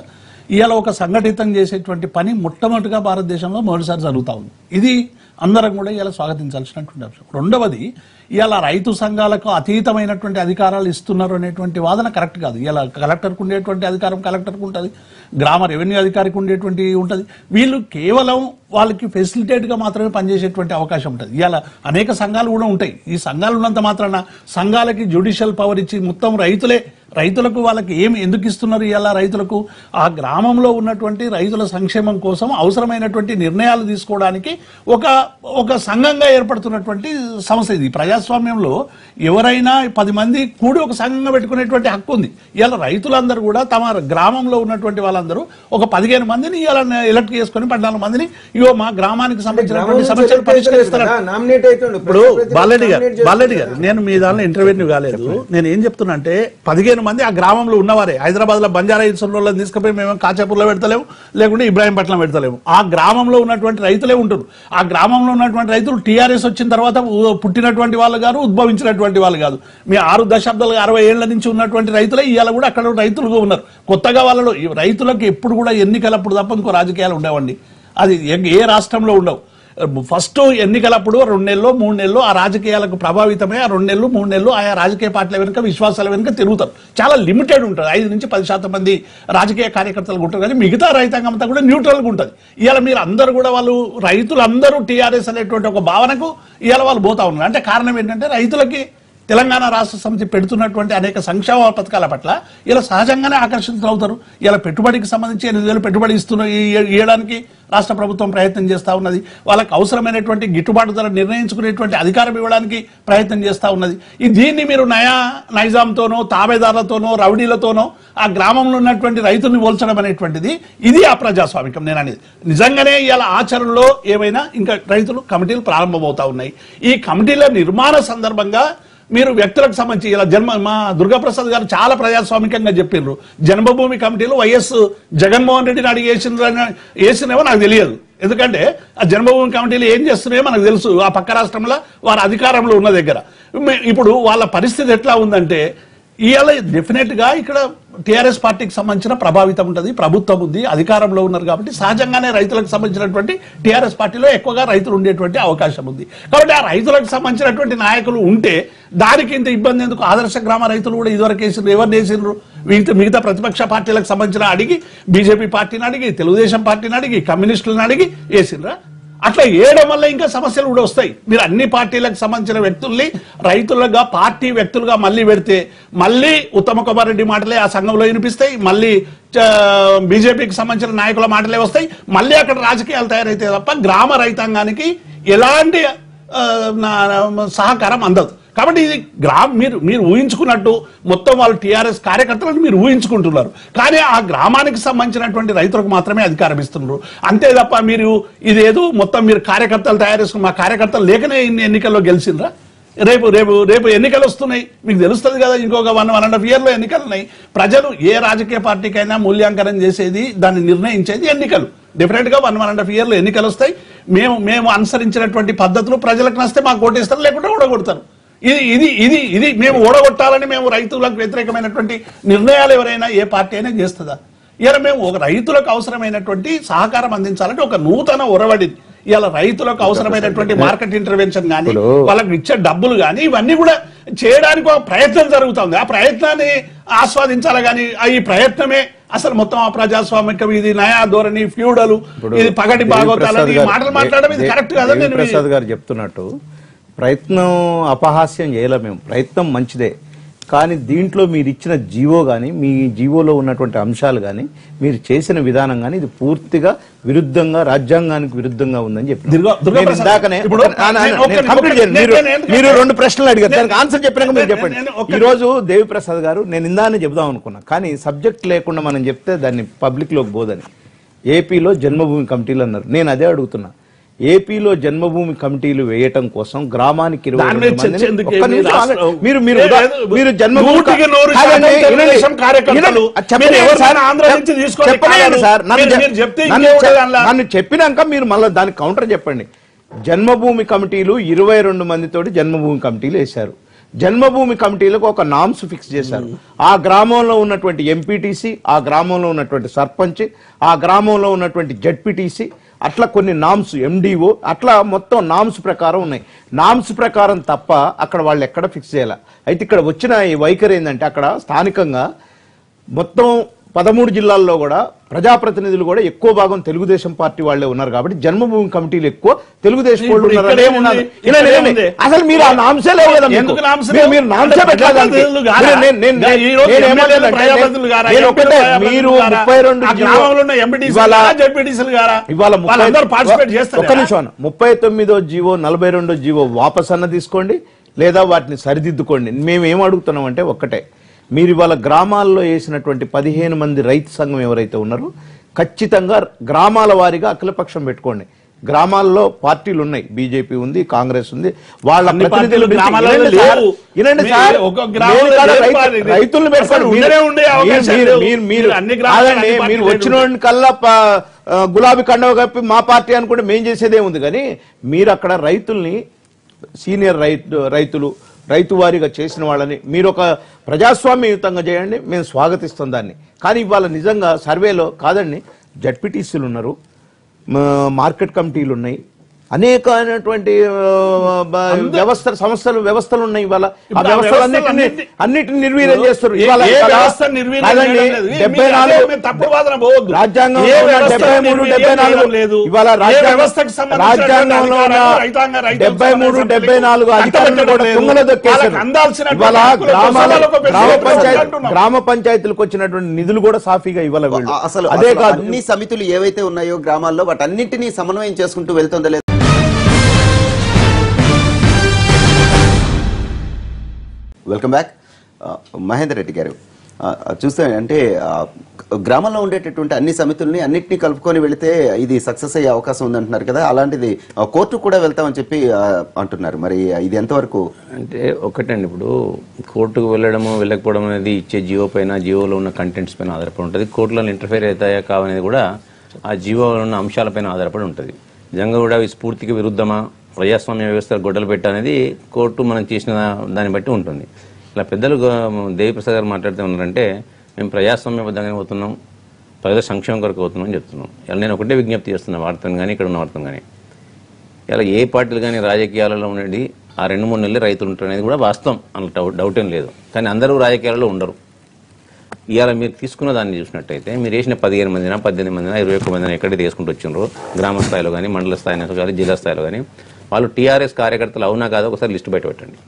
ఇవాళ ఒక సంఘటితం చేసేటువంటి పని మొట్టమొదటిగా భారతదేశంలో మొదటిసారి జరుగుతూ ఉంది ఇది అందరం కూడా ఇలా స్వాగతించాల్సినటువంటి అంశం రెండవది ఇవాళ రైతు సంఘాలకు అతీతమైనటువంటి అధికారాలు ఇస్తున్నారు అనేటువంటి వాదన కరెక్ట్ కాదు ఇలా కలెక్టర్కు ఉండేటువంటి అధికారం కలెక్టర్కు ఉంటుంది గ్రామ రెవెన్యూ అధికారికి ఉండేటువంటి ఉంటుంది వీళ్ళు కేవలం వాళ్ళకి ఫెసిలిటేట్గా మాత్రమే పనిచేసేటువంటి అవకాశం ఉంటుంది ఇవాళ అనేక సంఘాలు కూడా ఉంటాయి ఈ సంఘాలు ఉన్నంత మాత్రాన సంఘాలకి జ్యుడిషియల్ పవర్ ఇచ్చి మొత్తం రైతులే రైతులకు వాళ్ళకి ఏమి ఎందుకు ఇస్తున్నారు ఇలా రైతులకు ఆ గ్రామంలో ఉన్నటువంటి రైతుల సంక్షేమం కోసం అవసరమైనటువంటి నిర్ణయాలు తీసుకోవడానికి ఒక ఒక సంఘంగా ఏర్పడుతున్నటువంటి సమస్య ఇది ప్రజాస్వామ్యంలో ఎవరైనా పది మంది కూడి ఒక సంఘంగా పెట్టుకునేటువంటి హక్కు ఉంది ఇలా రైతులందరూ కూడా తమ గ్రామంలో ఉన్నటువంటి వాళ్ళందరూ ఒక పదిహేను మందిని ఇలా ఎలక్ట్ చేసుకొని పద్నాలుగు మందిని ఇగో మా గ్రామానికి సంబంధించినటువంటి సమస్యలు పరిష్కరిస్తారు నామినేట్ అవుతుండు ఇప్పుడు బాలరెడ్డి గారు బాలరెడ్డి గారు నేను మీ దానిలో ఇంటర్వ్యూ కాలేదు నేను ఏం చెప్తున్నా అంటే పదిహేను మంది ఆ గ్రామంలో ఉన్నవారే హైదరాబాద్ లో బంజారా హిల్స్ వాళ్ళని తీసుకుపోయి మేము కాచాపూర్లో పెడతలేము లేకుంటే ఇబ్రాహీంపట్నం పెడతలేము ఆ గ్రామంలో ఉన్నటువంటి రైతులే ఉంటారు ఆ గ్రామంలో ఉన్నటువంటి రైతులు టీఆర్ఎస్ వచ్చిన తర్వాత ఉ- పుట్టినటువంటి వాళ్ళు గారు ఉద్భవించినటువంటి వాళ్ళు కాదు మీ ఆరు దశాబ్దాలు అరవై ఏళ్ల నుంచి ఉన్నటువంటి రైతులే ఇవాళ కూడా అక్కడ రైతులుగా ఉన్నారు కొత్తగా వాళ్ళలో ఈ రైతులకు ఎప్పుడు కూడా ఎన్నికలప్పుడు తప్ప ఇంకో రాజకీయాలు ఉండవండి అది ఏ- ఏ రాష్ట్రంలో ఉండవు ఫస్ట్ ఎన్నికలప్పుడు రెండు నెలలు మూడు నెలలు ఆ రాజకీయాలకు ప్రభావితమై ఆ రెండు నెలలు మూడు నెలలు ఆయా రాజకీయ పార్టీల వెనుక విశ్వాసాల వెనుక తిరుగుతారు చాలా లిమిటెడ్ ఉంటుంది ఐదు నుంచి పది శాతం మంది రాజకీయ కార్యకర్తలు ఉంటారు కానీ మిగతా రైతాంగం అంతా కూడా న్యూట్రల్గా ఉంటుంది ఇవాళ మీరు అందరూ కూడా వాళ్ళు రైతులందరూ టీఆర్ఎస్ అనేటువంటి ఒక భావనకు ఇవాళ వాళ్ళు పోతా ఉన్నారు అంటే కారణం ఏంటంటే రైతులకి తెలంగాణ రాష్ట్ర సమితి పెడుతున్నటువంటి అనేక సంక్షేమ పథకాల పట్ల ఇలా సహజంగానే ఆకర్షితులవుతారు ఇలా పెట్టుబడికి సంబంధించి ఎనిమిది వేలు పెట్టుబడి ఇస్తున్న ఈ- ఇవ్వడానికి రాష్ట్ర ప్రభుత్వం ప్రయత్నం చేస్తూ ఉన్నది వాళ్ళకి అవసరమైనటువంటి గిట్టుబాటు ధర నిర్ణయించుకునేటువంటి అధికారం ఇవ్వడానికి ప్రయత్నం చేస్తూ ఉన్నది ఈ దీన్ని మీరు నయా నైజాంతోనో తాబేదారులతోనో రౌడీలతోనో ఆ గ్రామంలో ఉన్నటువంటి రైతుల్ని పోల్చడం అనేటువంటిది ఇది అప్రజాస్వామికం నేను అనేది నిజంగానే ఇలా ఆచరణలో ఏమైనా ఇంకా రైతులు కమిటీలు ప్రారంభమవుతా ఉన్నాయి ఈ కమిటీల నిర్మాణ సందర్భంగా మీరు వ్యక్తులకు సంబంధించి ఇలా జన్మ మా దుర్గాప్రసాద్ గారు చాలా ప్రజాస్వామికంగా చెప్పిండ్రు జన్మభూమి కమిటీలు వైఎస్ జగన్మోహన్ రెడ్డిని అడిగి వేసిన వేసినేమో నాకు తెలియదు ఎందుకంటే ఆ జన్మభూమి కమిటీలు ఏం చేస్తున్నాయో మనకు తెలుసు ఆ పక్క రాష్ట్రంలో వారి అధికారంలో ఉన్న దగ్గర మే- ఇప్పుడు వాళ్ళ పరిస్థితి ఎట్లా ఉందంటే ఇవాళ డెఫినెట్ గా ఇక్కడ టిఆర్ఎస్ పార్టీకి సంబంధించిన ప్రభావితం ఉంటుంది ప్రభుత్వం ఉంది అధికారంలో ఉన్నారు కాబట్టి సహజంగానే రైతులకు సంబంధించినటువంటి టిఆర్ఎస్ పార్టీలో ఎక్కువగా రైతులు ఉండేటువంటి అవకాశం ఉంది కాబట్టి ఆ రైతులకు సంబంధించినటువంటి నాయకులు ఉంటే దానికి ఇంత ఇబ్బంది ఎందుకు ఆదర్శ గ్రామ రైతులు కూడా ఇదివరకు వేసిండ్రు ఎవరు వేసిండ్రు మిగతా మిగతా ప్రతిపక్ష పార్టీలకు సంబంధించిన అడిగి బీజేపీ పార్టీని అడిగి తెలుగుదేశం పార్టీని అడిగి కమ్యూనిస్టులను అడిగి వేసిండ్రా అట్లా వేయడం వల్ల ఇంకా సమస్యలు కూడా వస్తాయి మీరు అన్ని పార్టీలకు సంబంధించిన వ్యక్తుల్ని రైతులుగా పార్టీ వ్యక్తులుగా మళ్ళీ పెడితే మళ్ళీ ఉత్తమ కుమార్ రెడ్డి మాటలే ఆ సంఘంలో వినిపిస్తాయి మళ్ళీ బీజేపీకి సంబంధించిన నాయకుల మాటలే వస్తాయి మళ్ళీ అక్కడ రాజకీయాలు తయారైతే తప్ప గ్రామ రైతాంగానికి ఎలాంటి ఆ, నా- సహకారం అందదు కాబట్టి ఇది గ్రామ మీరు మీరు ఊహించుకున్నట్టు మొత్తం వాళ్ళు టీఆర్ఎస్ కార్యకర్తలను మీరు ఊహించుకుంటున్నారు కానీ ఆ గ్రామానికి సంబంధించినటువంటి రైతులకు మాత్రమే అధికారం ఇస్తున్నారు అంతే తప్ప మీరు ఇదేదో మొత్తం మీరు కార్యకర్తలు తయారు చేసుకుని మా కార్యకర్తలు లేకనే ఇన్ని ఎన్నికల్లో గెలిచిండ్రా రేపు రేపు రేపు ఎన్నికలు వస్తున్నాయి మీకు తెలుస్తుంది కదా ఇంకొక వన్ వన్ అండ్ హాఫ్ ఇయర్లో ఎన్నికలు ఉన్నాయి ప్రజలు ఏ రాజకీయ పార్టీకైనా మూల్యాంకనం చేసేది దాన్ని నిర్ణయించేది ఎన్నికలు డెఫినెట్ గా వన్ వన్ అండ్ హాఫ్ ఇయర్లో ఎన్నికలు వస్తాయి మేము మేము అనుసరించినటువంటి పద్ధతులు ప్రజలకు నస్తే మాకు ఓటేస్తారు లేకుంటే ఓడగొడతారు ఇది ఇది ఇది ఇది మేము ఓడగొట్టాలని మేము రైతులకు వ్యతిరేకమైనటువంటి నిర్ణయాలు ఎవరైనా ఏ పార్టీ అయినా చేస్తుందా ఇలా మేము ఒక రైతులకు అవసరమైనటువంటి సహకారం అందించాలంటే ఒక నూతన ఒరవడి ఇలా రైతులకు అవసరమైనటువంటి మార్కెట్ ఇంటర్వెన్షన్ కానీ వాళ్ళకి ఇచ్చే డబ్బులు కానీ ఇవన్నీ కూడా చేయడానికి ఒక ప్రయత్నం జరుగుతుంది ఆ ప్రయత్నాన్ని ఆస్వాదించాలి కానీ ఆ ఈ ప్రయత్నమే అసలు మొత్తం ఆ ప్రజాస్వామికం ఇది నయా ధోరణి ఫ్యూడలు ఇది పగటి దేవి బాగోతాలని ప్రసాద్ ఈ గారు- మాటలు మాట్లాడడం ఇది దే- కరెక్ట్ కాదని దేవి నేను ప్రసాద్ గారు చెప్తున్నట్టు ప్రయత్నం అపహాస్యం చేయలేం మేము ప్రయత్నం మంచిదే కానీ దీంట్లో మీరు ఇచ్చిన జీవో కానీ మీ జీవోలో ఉన్నటువంటి అంశాలు కానీ మీరు చేసిన విధానం కానీ ఇది పూర్తిగా విరుద్ధంగా రాజ్యాంగానికి విరుద్ధంగా ఉందని చెప్పి దుర్గా- దుర్గా నేను ప్రసాద్ ఇందాకనే ఇప్పుడు ఒక- ఆ, నా- నేను నేను ఒక్క- complete ఒక్క- చేయను. మీరు నేను- నేను- మీరు రెండు ప్రశ్నలు అడిగారు నేను- దానికి ఆన్సర్ చెప్పినాక మీరు నేను- చెప్పండి నేను ఒక్క- ఈ రోజు దేవి ప్రసాద్ గారు నేను ఇందానే చెబుదాం అనుకున్నా కానీ సబ్జెక్ట్ లేకుండా మనం చెప్తే దాన్ని పబ్లిక్ లోకి పోదని ఏపీలో జన్మభూమి కమిటీలు అన్నారు నేను అదే అడుగుతున్నా ఏపీలో జన్మభూమి కమిటీలు వేయటం కోసం గ్రామానికి ఇరవై దాని రెండు మీద చర్చ మందిని- ఎందుకు? ఒక్క మీ నిమిషం రాష్ట్రం- ఆగండి. మీరు మీరు లేదు, ఉదా- లేదు. మీరు జన్మభూమి నూటికి నూరు శాతం కాదండి, తెలుగుదేశం వినండి. కార్యకర్తలు. వినండి. చెప్పండి మీరు ఎవరినైనా సార్. ఆంధ్ర నుంచి తీసుకోండి చెప్పండి కాదు. సార్ నన్ను మీరు- చెప్- మీరు చెప్తే నన్ను ఇంకేం చెప్- ఉంటుంది అందులో? నన్ను చెప్పినాక మీరు మళ్ళీ దానికి కౌంటర్ చెప్పండి జన్మభూమి కమిటీలు ఇరవై రెండు మందితోటి జన్మభూమి కమిటీలు వేశారు జన్మభూమి కమిటీలకు ఒక నామ్స్ ఫిక్స్ చేశారు ఆ గ్రామంలో ఉన్నటువంటి ఎంపీటీసీ ఆ గ్రామంలో ఉన్నటువంటి సర్పంచ్ ఆ గ్రామంలో ఉన్నటువంటి జడ్పీటీసీ అట్లా కొన్ని నామ్స్ ఎండిఓ అట్లా మొత్తం నామ్స్ ప్రకారం ఉన్నాయి నామ్స్ ప్రకారం తప్ప అక్కడ వాళ్ళు ఎక్కడ ఫిక్స్ చేయాలి అయితే ఇక్కడ వచ్చిన ఈ వైఖరి ఏంటంటే అక్కడ స్థానికంగా మొత్తం పదమూడు జిల్లాల్లో కూడా ప్రజాప్రతినిధులు కూడా ఎక్కువ భాగం తెలుగుదేశం పార్టీ వాళ్ళే ఉన్నారు కాబట్టి జన్మభూమి కమిటీలు ఎక్కువ తెలుగుదేశం వాళ్ళు ఇప్పుడు ఉన్నారు ఇక్కడ అనే ఏముంది? ఉన్నది. ఇక్కడ వినండి, ఏముంది? వినండి. అసలు మీరు ఆ నాంశే లేవు కదా మీకు. ఎందుకు నాంశ మీరు- లేవు? మీరు నాంశే అంటే పెట్టలేదు దానికి. ప్రజాప్రతినిధులు గారా? నేను- నేను- నేను- ఈ రోజు నేను ఎమ్మెల్యేలు ఏమంటానంటే ప్రజాప్రతినిధులు గారా? నేను ఎంపీలు ఒకటే ప్రజాప్రతినిధులు మీరు గారా? ముప్పై రెండు ఆ గ్రామంలో ఉన్న ఎంపీటీసీలు ఇవాళ గారా? జడ్పీటీసీలు గారా? ఇవాళ ముప్పై- వాళ్ళందరూ participate చేస్తారా? ఒక్క నిమిషం అన్న. ముప్పై తొమ్మిదో జీవో నలభై రెండో జీవో వాపస్ అన్న తీసుకోండి లేదా వాటిని సరిదిద్దుకోండి మేము ఏం అడుగుతున్నాం అంటే ఒక్కటే మీరు ఇవాళ గ్రామాల్లో వేసినటువంటి పదిహేను మంది రైతు సంఘం ఎవరైతే ఉన్నారో ఖచ్చితంగా గ్రామాల వారీగా అఖిలపక్షం పెట్టుకోండి గ్రామాల్లో పార్టీలు ఉన్నాయి బీజేపీ ఉంది కాంగ్రెస్ ఉంది వాళ్ళ అన్ని ప్రతినిధులు పార్టీలు పిలిచి- గ్రామాలలో వినండి సార్, లేవు. వినండి మీరు సార్ ఒక గ్రామంలో మీరు కాదు లేవు రైతు- పార్టీ. రైతులను పెట్టుకోండి అసలు మీరు- ఉండనే ఉండే అవకాశాలు మీరు- లేవు. మీరు మీరు మీరు అన్ని గ్రామాల్లో కాదండి, అన్ని మీరు పార్టీలు వచ్చిన కల్లా ప- ఆ, గులాబీ కండవ కప్పి మా పార్టీ అనుకుంటే మేం చేసేదే ఉంది కానీ మీరు అక్కడ రైతుల్ని సీనియర్ రైతు రైతులు రైతు వారీగా చేసిన వాళ్ళని మీరు ఒక ప్రజాస్వామ్యయుతంగా చేయండి మేము స్వాగతిస్తాం దాన్ని కానీ ఇవాళ నిజంగా సర్వేలో కాదండి జడ్పీటీసీలు ఉన్నారు మ- మార్కెట్ కమిటీలు ఉన్నాయి అనేకమైనటువంటి ఆ, బ- వ్యవస్థ సంస్థలు వ్యవస్థలు ఉన్నాయి ఇవాళ ఆ ఇప్పుడు ఆ వ్యవస్థలన్నిటిని వ్యవస్థలన్నిటి- అన్నిటిని నిర్వీర్యం చేస్తారు ఏ- ఇవాళ ఏ ఇవాళ వ్యవస్థ నిర్వీర్యం కాదండి, చేయడం లేదు. డెబ్బై మీరు అదే నాలుగు మీరు తప్పుడు వాదన పోవద్దు. రాజ్యాంగంలో ఏ ఉన్న వ్యవస్థ డెబ్బై మూడు నిర్వీర్యం డెబ్బై నాలుగు చేయడం లేదు. ఇవాళ ఏ రాజ్యాంగం వ్యవస్థకు సంబంధించిన రాజ్యాంగంలో ఉన్న అధికారాలు రైతాంగ రైతు డెబ్బై మూడు సంబంధించిన డెబ్బై నాలుగు కట్టబెట్టడం అధికారులు కూడా లేదు. తుంగలో దొక్కేశారు వాళ్ళకి అందాల్సినటువంటి ఇవాళ హక్కులు గ్రామాల ప్రజలకు పెద్ద గ్రామ ఎత్తున పంచాయతీ అంటున్నాం. గ్రామ పంచాయతీలకు వచ్చినటువంటి నిధులు కూడా సాఫీగా ఇవ్వాలి వీళ్ళు ఆ- అసలు అదే అసలు కాదు అన్ని సమితులు ఏవైతే ఉన్నాయో గ్రామాల్లో వాటన్నింటినీ సమన్వయం చేసుకుంటూ వెళ్తుందో లేదు వెల్కమ్ బ్యాక్ ఆ, మహేందర్ రెడ్డి గారు ఆ, చూస్తే అంటే ఆ, గ్రామంలో ఉండేటటువంటి అన్ని సమితుల్ని అన్నింటినీ కలుపుకొని వెళితే ఇది సక్సెస్ అయ్యే అవకాశం ఉందంటున్నారు కదా అలాంటిది ఆ, కోర్టుకు కూడా వెళ్తామని చెప్పి ఆ, అంటున్నారు మరి ఇది ఎంతవరకు అంటే ఒకటండి ఇప్పుడు కోర్టుకు వెళ్ళడము వెళ్ళకపోవడం అనేది ఇచ్చే జియో పైన జియోలో ఉన్న కంటెంట్స్ పైన ఆధారపడి ఉంటుంది కోర్టులో ఇంటర్ఫేర్ అవుతాయా కావనేది కూడా ఆ జియోలో ఉన్న అంశాలపైన ఆధారపడి ఉంటుంది నిజంగా కూడా అవి స్ఫూర్తికి విరుద్ధమా ప్రజాస్వామ్య వ్యవస్థ గొడ్డలు పెట్టనేది కోర్టు మనం చేసిన దాన్ని బట్టి ఉంటుంది ఇలా పెద్దలు గో- దేవిప్రసాద్ గారు మాట్లాడుతూ ఉన్నారంటే మేము ప్రజాస్వామ్యబద్ధంగానే పోతున్నాం ప్రజల సంక్షేమం కొరకు పోతున్నాం అని చెప్తున్నాం ఇలా నేను ఒకటే విజ్ఞప్తి చేస్తున్నా వార్తను కానీ ఇక్కడ ఉన్న వార్తను కానీ ఇలా ఏ పార్టీలు కానీ రాజకీయాలలో ఉండేది ఆ రెండు మూడు నెలలు రైతులు ఉంటారు అనేది కూడా వాస్తవం అన్న డౌట్ డౌట్ ఏం లేదు కానీ అందరూ రాజకీయాలలో ఉండరు ఇవాళ మీరు తీసుకున్న దాన్ని చూసినట్టయితే మీరు వేసిన పదిహేను మందిన పద్దెనిమిది మందిన ఇరవై ఒక్క మందిన ఎక్కడైతే తీసుకుంటూ వచ్చిండ్రో గ్రామ స్థాయిలో కానీ మండల స్థాయిలో కానీ జిల్లా స్థాయిలో కానీ వాళ్ళు టీఆర్ఎస్ కార్యకర్తలు అవునా కాదో ఒకసారి లిస్టు బయట పెట్టండి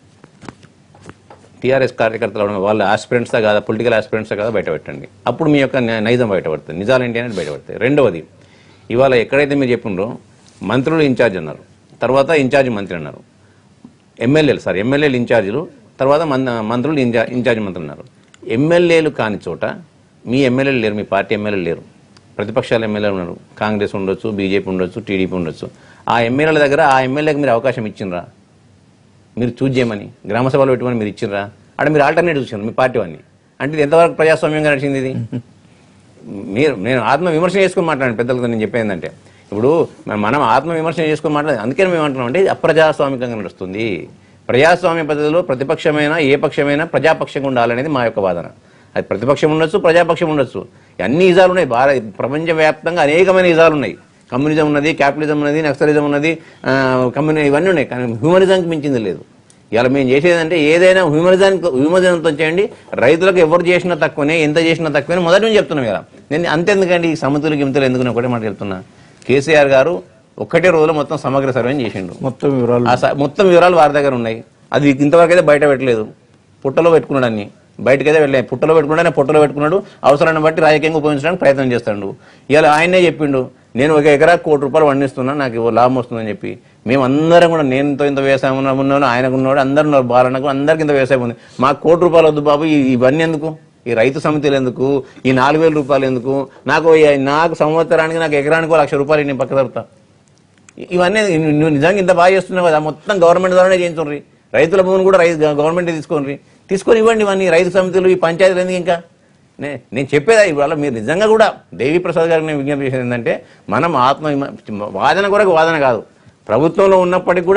టీఆర్ఎస్ కార్యకర్తలు అవడం వాళ్ళ ఆస్పిరెంట్సా కాదా పొలిటికల్ ఆస్పిరెంట్సా కాదా బయట పెట్టండి అప్పుడు మీ యొక్క న్యాయ- నైజం బయటపడుతుంది నిజాలు ఏంటి అనేది బయటపడతాయి రెండవది ఇవాళ ఎక్కడైతే మీరు చెప్పిండ్రో మంత్రులు ఇన్ఛార్జ్ అన్నారు తర్వాత ఇన్ఛార్జ్ మంత్రి అన్నారు ఎమ్మెల్యేలు సార్ ఎమ్మెల్యేలు ఇన్ఛార్జీలు తర్వాత మన మంత్రులు ఇన్ఛా ఇన్ఛార్జ్ మంత్రులు ఉన్నారు ఎమ్మెల్యేలు కాని చోట మీ ఎమ్మెల్యేలు లేరు మీ పార్టీ ఎమ్మెల్యేలు లేరు ప్రతిపక్షాల ఎమ్మెల్యేలు ఉన్నారు కాంగ్రెస్ ఉండొచ్చు బీజేపీ ఉండొచ్చు టీడీపీ ఉండొచ్చు ఆ ఎమ్మెల్యేల దగ్గర ఆ ఎమ్మెల్యేకి మీరు అవకాశం ఇచ్చిండ్రా మీరు చూజ్ చేయమని గ్రామ సభలో పెట్టమని మీరు ఇచ్చిండ్రా అక్కడ మీరు ఆల్టర్నేటివ్ ఇచ్చారు మీ పార్టీ వాడిని అంటే ఇది ఎంతవరకు ప్రజాస్వామ్యంగా నడిచింది ఇది మీరు నేను ఆత్మ విమర్శ చేసుకుని మాట్లాడండి పెద్దలతో నేను చెప్పేది ఏంటంటే ఇప్పుడు మ- మనం ఆత్మ విమర్శ చేసుకుని మాట్లాడదు అందుకని మేము అంటున్నాం అంటే ఇది అప్రజాస్వామికంగా నడుస్తుంది ప్రజాస్వామ్య పద్ధతిలో ప్రతిపక్షమైన ఏ పక్షమైనా ప్రజాపక్షంగా ఉండాలనేది మా యొక్క వాదన అది ప్రతిపక్షం ఉండొచ్చు ప్రజాపక్షం ఉండొచ్చు అన్ని ఇజాలు ఉన్నాయి భారత ప్రపంచవ్యాప్తంగా అనేకమైన ఇజాలు ఉన్నాయి కమ్యూనిజం ఉన్నది క్యాపిటలిజం ఉన్నది నక్సలిజం ఉన్నది ఆ, కమ్యూని ఇవన్నీ ఉన్నాయి కానీ హ్యూమనిజంకి మించింది లేదు ఇలా మేము చేసేదంటే ఏదైనా హ్యూమనిజానికి హ్యూమనిజంతో చేయండి రైతులకు ఎవరు చేసినా తక్కువనే ఎంత చేసినా తక్కువనే మొదటి నుంచి చెప్తున్నాం కదా నేను అంతెందుకండి ఈ సమితులు గిమితులు ఎందుకు నేను ఒకటే మాట చెప్తున్నా కేసీఆర్ గారు ఒక్కటే రోజులో మొత్తం సమగ్ర సర్వే చేసిండు మొత్తం వివరాలు ఆ స- మొత్తం వివరాలు వారి దగ్గర ఉన్నాయి అది ఇంతవరకు అయితే బయట పెట్టలేదు పుట్టలో పెట్టుకున్నాడు అన్ని బయటకైతే వెళ్ళలేదు పుట్టలో పెట్టుకున్నాడు ఆయన పుట్టలో పెట్టుకున్నాడు అవసరాన్ని బట్టి రాజకీయంగా ఉపయోగించడానికి ప్రయత్నం చేస్తాడు ఇవాళ ఆయనే చెప్పిండు నేను ఒక ఎకరా కోటి రూపాయలు పండిస్తున్నా నాకు ఇవ్వ- లాభం వస్తుందని చెప్పి మేము అందరం కూడా నేనుతో ఇంత వ్యవసాయం ఉన్న- ఉన్నాను ఆయనకు ఉన్నాడు అందరు ఉన్నారు బాలనకు అందరికి ఇంత వ్యవసాయం ఉంది మాకు కోటి రూపాయలు వద్దు బాబు ఈ- ఇవన్నీ ఎందుకు ఈ రైతు సమితిలు ఎందుకు ఈ నాలుగు వేల రూపాయలు ఎందుకు నాకు ఈ- నాకు సంవత్సరానికి నాకు ఎకరానికి ఒక లక్ష రూపాయలు నేను పక్క తరుపుతా ఇవన్నీ నువ్వు- నువ్వు నిజంగా ఇంత బాగా చేస్తున్నావు కదా మొత్తం గవర్నమెంట్ ద్వారానే చేయించుండ్రి రైతుల భూమిని కూడా రైతు గవర్నమెంట్ తీసుకోండి తీసుకొని ఇవ్వండి ఇవన్నీ రైతు సమితులు ఈ పంచాయతీలు ఎందుకు ఇంకా నే నేను చెప్పేదా ఇవాళ మీరు నిజంగా కూడా దేవి ప్రసాద్ గారికి నేను విజ్ఞప్తి చేసేది ఏంటంటే మనం ఆత్మ విమ- వాదన కొరకు వాదన కాదు ప్రభుత్వంలో ఉన్నప్పటికీ కూడా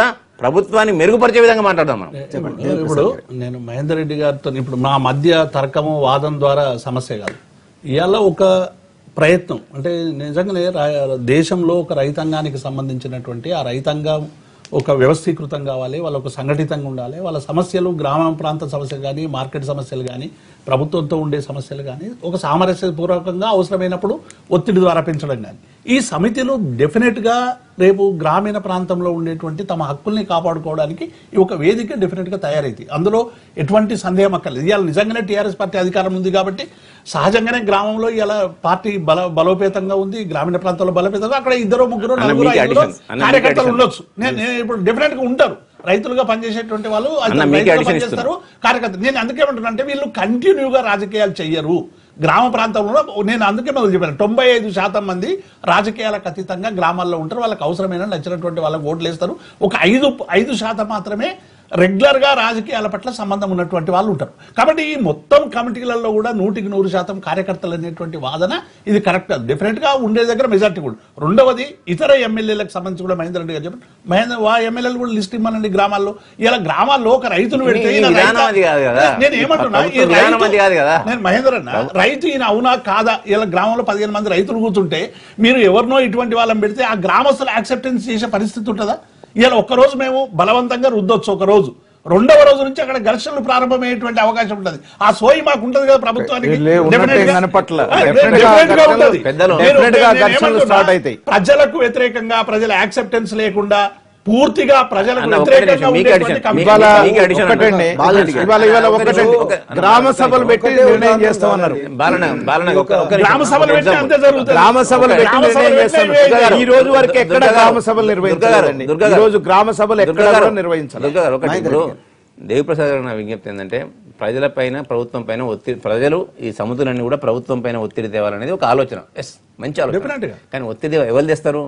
ప్రభుత్వాన్ని మెరుగుపరిచే విధంగా మాట్లాడదాం మనం ఇప్పుడు- ఇప్పుడు నేను మహేందర్ రెడ్డి గారితో ఇప్పుడు మా మధ్య తర్కము వాదం ద్వారా సమస్య కాదు ఇవాళ ఒక ప్రయత్నం అంటే నిజంగానే రా- దేశంలో ఒక రైతాంగానికి సంబంధించినటువంటి ఆ రైతాంగం ఒక వ్యవస్థీకృతం కావాలి వాళ్ళు ఒక సంఘటితంగా ఉండాలి వాళ్ళ సమస్యలు గ్రామ ప్రాంత సమస్యలు కానీ మార్కెట్ సమస్యలు కానీ ప్రభుత్వంతో ఉండే సమస్యలు కానీ ఒక సామరస్యపూర్వకంగా అవసరమైనప్పుడు ఒత్తిడి ద్వారా పెంచడం కానీ ఈ సమితిలు డెఫినెట్ గా రేపు గ్రామీణ ప్రాంతంలో ఉండేటువంటి తమ హక్కుల్ని కాపాడుకోవడానికి ఈ ఒక వేదిక డెఫినెట్ గా తయారైంది అందులో ఎటువంటి సందేహం అక్కర్లేదు ఇవాళ నిజంగానే టీఆర్ఎస్ పార్టీ అధికారం ఉంది కాబట్టి సహజంగానే గ్రామంలో ఇలా పార్టీ బల బలోపేతంగా ఉంది గ్రామీణ ప్రాంతంలో బలోపేతంగా అక్కడ ఇద్దరు ముగ్గురు అన్న, నలుగురు మీకే ఐదుగురు addition. అన్న, మీకే కార్యకర్తలు addition. ఉండొచ్చు నేను నేను ఇప్పుడు డెఫినెట్ గా ఉంటారు రైతులుగా పనిచేసేటువంటి వాళ్ళు అది అన్న, మీకే రైతులుగా addition పనిచేస్తారు కార్యకర్త నేను అందుకే అంటే వీళ్ళు కంటిన్యూగా రాజకీయాలు చెయ్యరు గ్రామ ప్రాంతంలో నేను అందుకే మొదలు చెప్పాను తొంభై ఐదు శాతం మంది రాజకీయాలకు అతీతంగా గ్రామాల్లో ఉంటారు వాళ్ళకి అవసరమైన నచ్చినటువంటి వాళ్ళకి ఓట్లు వేస్తారు ఒక ఐదు ఐదు శాతం మాత్రమే రెగ్యులర్ గా రాజకీయాల పట్ల సంబంధం ఉన్నటువంటి వాళ్ళు ఉంటారు కాబట్టి ఈ మొత్తం కమిటీలలో కూడా నూటికి నూరు శాతం కార్యకర్తలు అనేటువంటి వాదన ఇది కరెక్ట్ కాదు డెఫినెట్ గా ఉండే దగ్గర మెజార్టీ కూడా రెండవది ఇతర ఎమ్మెల్యేలకు సంబంధించి కూడా మహేందర్ రెడ్డి గారు చెప్పారు మహేంద్ర వా ఎమ్మెల్యేలు కూడా లిస్ట్ ఇవ్వనండి గ్రామాల్లో ఇలా గ్రామాల్లో ఒక రైతును పెడితే మీ ఈయన విధానం రైతా- అది కాదు కదా. నేను ఏమంటున్నా ఈ ప్రభుత్వ విధానం రైతు- అది కాదు కదా. నేను మహేందర్ అన్న రైతు ఈయన అవునా కాదా ఇలా గ్రామంలో పదిహేను మంది రైతులు కూర్చుంటే మీరు ఎవరినో ఇటువంటి వాళ్ళని పెడితే ఆ గ్రామస్తులు యాక్సెప్టెన్స్ చేసే పరిస్థితి ఉంటుందా ఇలా ఒక్క రోజు మేము బలవంతంగా రుద్దొచ్చు ఒక రోజు రెండవ రోజు నుంచి అక్కడ ఘర్షణలు ప్రారంభమయ్యేటువంటి అవకాశం ఉంటుంది ఆ సోయి మాకు ఉంటది కదా ప్రభుత్వానికి లే, ఉన్నట్టే Definitely గా- కనపట్ల. ఆ, Definitely గా definitely గా ఘర్షణలు- ఉంటది. పెద్దలు- నేను- Definitely గా నేను ఘర్షణలు ఏమంటున్నా, start అవుతాయి. ప్రజలకు వ్యతిరేకంగా ప్రజల యాక్సెప్టెన్స్ లేకుండా పూర్తిగా ప్రజలకు అన్న, ఒక్క వ్యతిరేకంగా నిమిషం, మీకు ఉండేటువంటి addition. కమిటీ- ఇవాళ మీకు addition ఒకటండి బాలరెడ్డి గారు. ఇవాళ ఇవాళ ఒక ఒకటండి నిమిషం, ఒక- గ్రామ సభలు పెట్టి ఒకటే నిర్ణయం ఉదాహరణ చేస్తామన్నారు బాలన బాలన ఒక ఒక నిమిషం. గ్రామ సభలు ఒక పెట్టి example. అంతే జరుగుతుంది గ్రామ సభలు ఒక పెట్టి గ్రామ నిర్ణయం సభలు చేస్తామన్నారు. పెట్టి దుర్గా గారు, ఈ రోజు వరకు ఎక్కడ దుర్గా గారు, గ్రామ సభలు దుర్గా గారు, నిర్వహించలేదండి దుర్గా ఈ గారు. రోజు గ్రామ సభలు ఎక్కడ దుర్గా గారు, కూడా నిర్వహించాలి దుర్గా గారు, ఒకటి ఇప్పుడు దేవిప్రసాద్ గారు నా విజ్ఞప్తి ఏంటంటే ప్రజల పైన ప్రభుత్వం పైన ఒత్తిడి ప్రజలు ఈ సముద్రాన్ని కూడా ప్రభుత్వం పైన ఒత్తిడి తేవాలనేది ఒక ఆలోచన ఎస్ మంచి Definitely ఆలోచన గా. కానీ ఒత్తిడి ఎవరు తెస్తారు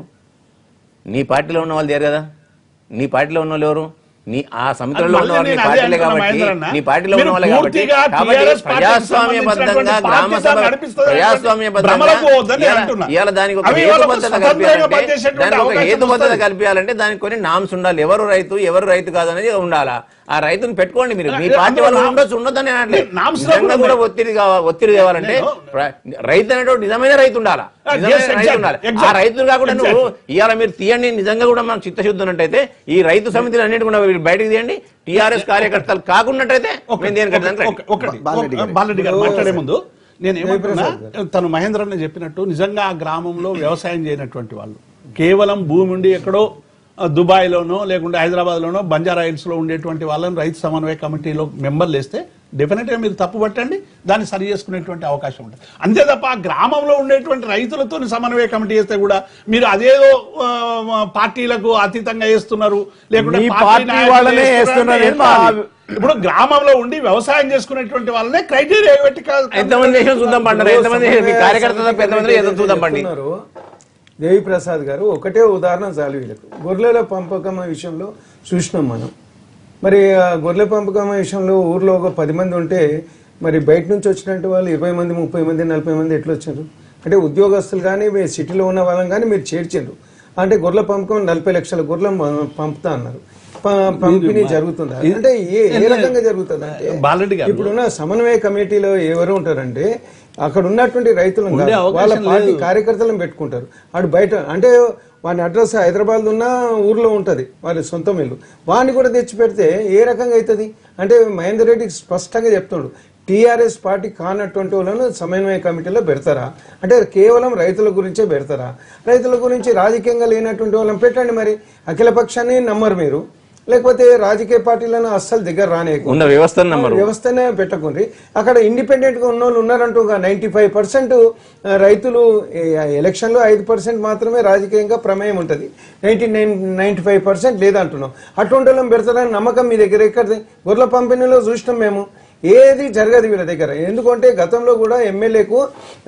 నీ పార్టీలో ఉన్న వాళ్ళు దేరు కదా నీ పార్టీలో ఉన్న వాళ్ళు ఎవరు నీ ఆ సముద్రంలో ఉన్న వాళ్ళు నీ నేను అదే పార్టీలే అంటున్నా, కాబట్టి మహేంద్ర అన్న. నీ పార్టీలో ఉన్న మీరు వాళ్ళే కాబట్టి పూర్తిగా కాబట్టి TRS పార్టీకి ప్రజాస్వామ్యబద్ధంగా సంబంధించినటువంటి గ్రామ పార్టీ సభ నడిపిస్తుంది ప్రజాస్వామ్యబద్ధంగా భ్రమలకు పోవద్దని ఇవాళ- అంటున్నా. ఇవాళ దానికి ఒక అవి ఇవాళ ఒక హేతుబద్ధత స్వతంత్రంగా కల్పించాలంటే పనిచేసేటువంటి దానికి ఒక అవకాశం హేతుబద్ధత వస్తుంది. కల్పించాలంటే దానికి కొన్ని నామ్స్ ఉండాలి ఎవరు రైతు ఎవరు రైతు కాదు అనేది ఉండాలా ఆ రైతుని పెట్టుకోండి మీరు మీ అందులో పార్టీ వాళ్ళు నామ్- ఉండొచ్చు ఉండొద్దని అనట్లేదు నామ్స్ లో నిజంగా కూడా కూడా ఉన్నాయి. ఒత్తిడి కావా- ఒత్తిడి కావాలంటే నేను- ప్ర- రైతు అనేటువంటి నిజమైన రైతు ఉండాలా Ah, నిజమైన yes, రైతు exact, ఉండాలి ఆ exact, రైతులు కాకుండా నువ్వు exact. ఇవాళ మీరు తీయండి నిజంగా కూడా మనకు చిత్తశుద్ధి ఉన్నట్టయితే ఈ రైతు సమితిని అన్నిటి కూడా మీరు బయటకు తీయండి టీఆర్ఎస్ కార్యకర్తలు కాకున్నట్టయితే మేము దేనికంటే దానికి ready. ఒక- ఒకటి బాలరెడ్డి గారు. బాలరెడ్డి గారు మాట్లాడే ముందు నేను ఏమంటున్నా తను మహేంద్రన్న చెప్పినట్టు నిజంగా ఆ గ్రామంలో వ్యవసాయం చేయనటువంటి వాళ్ళు కేవలం భూమి ఉండి ఎక్కడో ఆ, దుబాయ్లోనో లేకుంటే హైదరాబాద్లోనో బంజారా హిల్స్ లో ఉండేటువంటి వాళ్ళని రైతు సమన్వయ కమిటీలో మెంబర్లు వేస్తే డెఫినెట్ గా మీరు తప్పు పట్టండి దాన్ని సరి చేసుకునేటువంటి అవకాశం ఉంటుంది అంతే తప్ప ఆ గ్రామంలో ఉండేటువంటి రైతులతో సమన్వయ కమిటీ వేస్తే కూడా మీరు అదేదో ఆ, పార్టీలకు అతీతంగా వేస్తున్నారు లేకుంటే మీ పార్టీ పార్టీ నాయకులు వాళ్ళనే వేస్తున్నారు వేస్తున్నారు అంటే మా- ఇప్పుడు గ్రామంలో ఉండి వ్యవసాయం చేసుకునేటువంటి వాళ్ళనే క్రైటీరియా పెట్టి కా- ఎంతమంది చేసిన చూద్దాం పండి ఎంతమంది చేసిన? మీ కార్యకర్తలు తప్ప ఎంతమంది ఏదో చూద్దాం పండి చెప్తున్నారు, దేవి ప్రసాద్ గారు ఒకటే ఉదాహరణ చాలు వీళ్ళకు గొర్రెల పంపకం విషయంలో చూసినాం మనం మరి ఆ గొర్రెల పంపకం విషయంలో ఊర్లో ఒక పది మంది ఉంటే మరి బయట నుంచి వచ్చినట్టు వాళ్ళు ఇరవై మంది ముప్పై మంది నలభై మంది ఎట్లా వచ్చారు అంటే ఉద్యోగస్తులు కానీ మీ సిటీలో ఉన్న వాళ్ళని కానీ మీరు చేర్చారు అంటే గొర్రెల పంపకం నలభై లక్షల గొర్రెలు పంపుతా అన్నారు ప- పంపిణీ జరుగుతుందా అంటే ఏ ఏ రకంగా జరుగుతుంది అంటే బాలరెడ్డి గారు ఇప్పుడున్న సమన్వయ కమిటీలో ఎవరు ఉంటారంటే అక్కడ ఉన్నటువంటి రైతులను ఉండే కాదు, అవకాశం వాళ్ళ పార్టీ లేదు. కార్యకర్తలను పెట్టుకుంటారు ఆడు బయట అంటే వాని అడ్రస్ హైదరాబాద్ ఉన్న ఊర్లో ఉంటది వారి సొంతం ఇల్లు వాడిని కూడా తెచ్చి పెడితే ఏ రకంగా అవుతుంది అంటే మహేందర్ రెడ్డి స్పష్టంగా చెప్తున్నాడు టీఆర్ఎస్ పార్టీ కానటువంటి వాళ్ళను సమన్వయ కమిటీలో పెడతారా అంటే కేవలం రైతుల గురించే పెడతారా రైతుల గురించి రాజకీయంగా లేనటువంటి వాళ్ళని పెట్టండి మరి అఖిల పక్షాన్ని నమ్మరు మీరు లేకపోతే రాజకీయ పార్టీలను అస్సలు దగ్గర రానేయకు ఉన్న వ్యవస్థను నమ్మరు వ్యవస్థనే పెట్టకుండ్రి అక్కడ ఇండిపెండెంట్ గా ఉన్న వాళ్ళు ఉన్నారంటూ నైన్టీ ఫైవ్ పర్సెంట్ రైతులు ఎలక్షన్ లో ఐదు పర్సెంట్ మాత్రమే రాజకీయంగా ప్రమేయం ఉంటుంది ninety nine ninety five percent లేదంటున్నాం అటువంటి వాళ్ళని పెడతారని నమ్మకం మీ దగ్గర ఎక్కడిది గొర్రెల పంపిణీలో చూసినాం మేము ఏది జరగదు వీళ్ళ దగ్గర ఎందుకంటే గతంలో కూడా ఎమ్మెల్యేకు